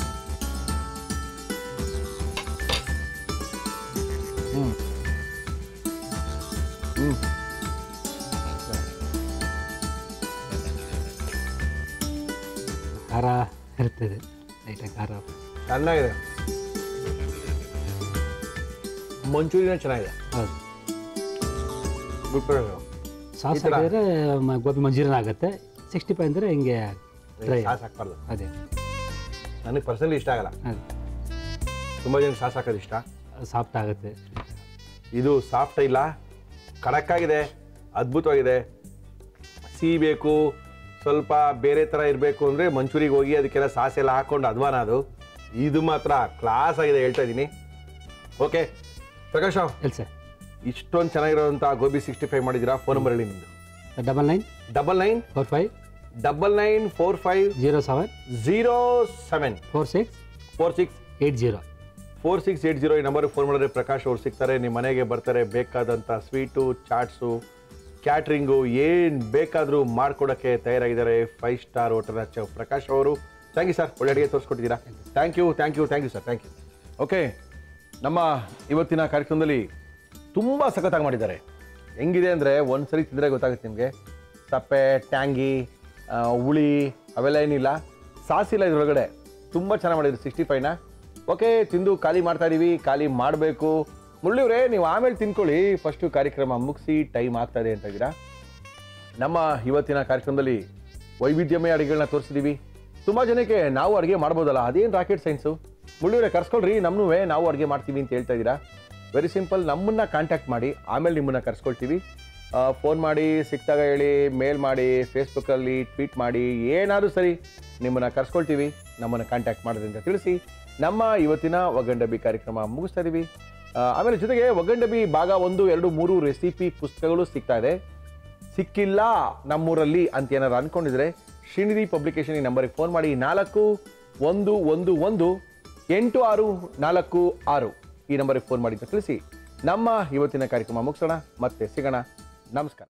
ಖಾರ ಇರ್ತದೆ ಲೈಟಾಗಿ ಖಾರ ಚೆನ್ನಾಗಿದೆ ಮಂಚೂರಿನ ಚೆನ್ನಾಗಿದೆ ಹೌದು ಗುಡ್ ಪ್ರಕಾಶ್ ಸಾಸ್ ಈ ಥರ? ಹಾಕಿದ್ರೆ ಮ- ಗೋಬಿ ಮಂಜೂರಿನ ಆಗುತ್ತೆ ಸಿಕ್ಸ್ಟಿ ಫೈವ್ ಅಂದರೆ ಹಿಂಗೆ ಡ್ರೈ ಸಾಸ್ ಹಾಕ್ಬಾರ್ದು ಅದೇ ನನಗೆ ಪರ್ಸನಲಿ ಇಷ್ಟ ಆಗಲ್ಲ ಅದು ತುಂಬ ಜನ ಸಾಸ್ ಹಾಕೋದು ಇಷ್ಟ ಸಾಫ್ಟ್ ಆಗುತ್ತೆ ಇದು ಸಾಫ್ಟ್ ಇಲ್ಲ ಖಡಕ್ ಆಗಿದೆ ಅದ್ಭುತವಾಗಿದೆ ಸಿಹಿ ಬೇಕು ಸ್ವಲ್ಪ ಬೇರೆ ಥರ ಇರಬೇಕು ಅಂದರೆ ಮಂಚೂರಿಗೆ ಹೋಗಿ ಅದಕ್ಕೆಲ್ಲ ಸಾಸ್ ಎಲ್ಲ ಹಾಕೊಂಡು ಅಧ್ವಾನ ಅದು ಇದು ಮಾತ್ರ ಕ್ಲಾಸ್ ಆಗಿದೆ ಹೇಳ್ತಾ ಇದ್ದೀನಿ ಓಕೆ ಪ್ರಕಾಶ್ ರಾವ್ ಎಲ್ಲಿ ಸರ್ ಇಷ್ಟೊಂದು ಚೆನ್ನಾಗಿರೋಂಥ ಗೋಬಿ ಸಿಕ್ಸ್ಟಿ ಫೈವ್ ಮಾಡಿದ್ದೀರಾ ಫೋನ್ ನಂಬರ್ ಹೇಳಿ ನಿಮ್ಮದು double nine double nine four five double nine four five zero seven zero seven four six four six eight zero four six eight zero ಈ ನಂಬರ್ಗೆ ಫೋನ್ ಮಾಡಿದ್ರೆ ಪ್ರಕಾಶ್ ಅವ್ರು ಸಿಗ್ತಾರೆ ನಿಮ್ಮ ಮನೆಗೆ ಬರ್ತಾರೆ ಬೇಕಾದಂಥ ಸ್ವೀಟು ಚಾಟ್ಸು ಕ್ಯಾಟ್ರಿಂಗು ಏನು ಬೇಕಾದರೂ ಮಾಡ್ಕೊಡೋಕ್ಕೆ ತಯಾರಾಗಿದ್ದಾರೆ ಫೈವ್ ಸ್ಟಾರ್ ಹೋಟೆಲ್ ಚ ಪ್ರಕಾಶ್ ಅವರು ಥ್ಯಾಂಕ್ ಯು ಸರ್ ಒಳ್ಳೆ ಅಡುಗೆ ತೋರಿಸ್ಕೊಟ್ಟಿದ್ದೀರಾ thank you thank you thank you sir thank you okay ನಮ್ಮ ಇವತ್ತಿನ ಕಾರ್ಯಕ್ರಮದಲ್ಲಿ ತುಂಬ ಸಖತ್ತಾಗಿ ಮಾಡಿದ್ದಾರೆ ಹೆಂಗಿದೆ ಅಂದರೆ ಒಂದು ಸರಿ ತಿಂದರೆ ಗೊತ್ತಾಗುತ್ತೆ ನಿಮಗೆ ಸಪ್ಪೆ ಟ್ಯಾಂಗಿ ಆ, ಹುಳಿ ಅವೆಲ್ಲ ಏನಿಲ್ಲ ಸಾಸಿಲ್ಲ ಇದ್ರೊಳಗಡೆ ತುಂಬ ಚೆನ್ನಾಗಿ ಮಾಡಿದ್ರು ಸಿಕ್ಸ್ಟಿ ಫೈವ್ನ ಓಕೆ ತಿಂದು ಖಾಲಿ ಮಾಡ್ತಾ ಇದೀವಿ ಖಾಲಿ ಮಾಡಬೇಕು ಮುಳ್ಳಿವ್ರೆ ನೀವು ಆಮೇಲೆ ತಿನ್ಕೊಳ್ಳಿ ಫಸ್ಟು ಕಾರ್ಯಕ್ರಮ ಮುಗಿಸಿ ಟೈಮ್ ಆಗ್ತಾ ಇದೆ ಅಂತ ಇದ್ದೀರಾ ನಮ್ಮ ಇವತ್ತಿನ ಕಾರ್ಯಕ್ರಮದಲ್ಲಿ ವೈವಿಧ್ಯಮಯ ಅಡುಗೆಗಳನ್ನ ತೋರಿಸಿದ್ದೀವಿ ತುಂಬ ಜನಕ್ಕೆ ನಾವು ಅಡುಗೆ ಮಾಡ್ಬೋದಲ್ಲ ಅದೇನು ರಾಕೆಟ್ ಸೈನ್ಸು ಮುಳ್ಳಿವ್ರೆ ಕರ್ಸ್ಕೊಳ್ರಿ ನಮ್ಮೂ ನಾವು ಅಡುಗೆ ಮಾಡ್ತೀವಿ ಅಂತ ಹೇಳ್ತಾ ಇದ್ದೀರಾ ವೆರಿ ಸಿಂಪಲ್ ನಮ್ಮನ್ನ ಕಾಂಟ್ಯಾಕ್ಟ್ ಮಾಡಿ ಆಮೇಲೆ ನಿಮ್ಮನ್ನ ಕರ್ಸ್ಕೊಳ್ತೀವಿ ಫೋನ್ ಮಾಡಿ ಸಿಕ್ತಾಗ ಹೇಳಿ ಮೇಲ್ ಮಾಡಿ ಫೇಸ್ಬುಕ್ಕಲ್ಲಿ ಟ್ವೀಟ್ ಮಾಡಿ ಏನಾದರೂ ಸರಿ ನಿಮ್ಮನ್ನ ಕರ್ಸ್ಕೊಳ್ತೀವಿ ನಮ್ಮನ್ನು ಕಾಂಟ್ಯಾಕ್ಟ್ ಮಾಡಿದ್ರಿ ಅಂತ ತಿಳಿಸಿ ನಮ್ಮ ಇವತ್ತಿನ ಒಗ್ಗಂಡಬಿ ಕಾರ್ಯಕ್ರಮ ಮುಗಿಸ್ತಾ ಇದೀವಿ ಆ, ಆಮೇಲೆ ಜೊತೆಗೆ ಒಗ್ಗಂಡಬಿ ಭಾಗ ಒಂದು ಎರಡು ಮೂರು ರೆಸಿಪಿ ಪುಸ್ತಕಗಳು ಸಿಗ್ತಾ ಇದೆ ಸಿಕ್ಕಿಲ್ಲ ನಮ್ಮೂರಲ್ಲಿ ಅಂತ ಏನಾರು ಅನ್ಕೊಂಡಿದ್ರೆ ಶ್ರೀನಿಧಿ ಪಬ್ಲಿಕೇಶನ್ ಈ ನಂಬರಿಗೆ ಫೋನ್ ಮಾಡಿ ನಾಲ್ಕು ಒಂದು ಒಂದು ಒಂದು ಎಂಟು ಆರು ನಾಲ್ಕು ಆರು ಈ ನಂಬರಿಗೆ ಫೋನ್ ಮಾಡಿ ಅಂತ ತಿಳಿಸಿ ನಮ್ಮ ಇವತ್ತಿನ ಕಾರ್ಯಕ್ರಮ ಮುಗಿಸೋಣ ಮತ್ತೆ ಸಿಗೋಣ ನಮಸ್ಕಾರ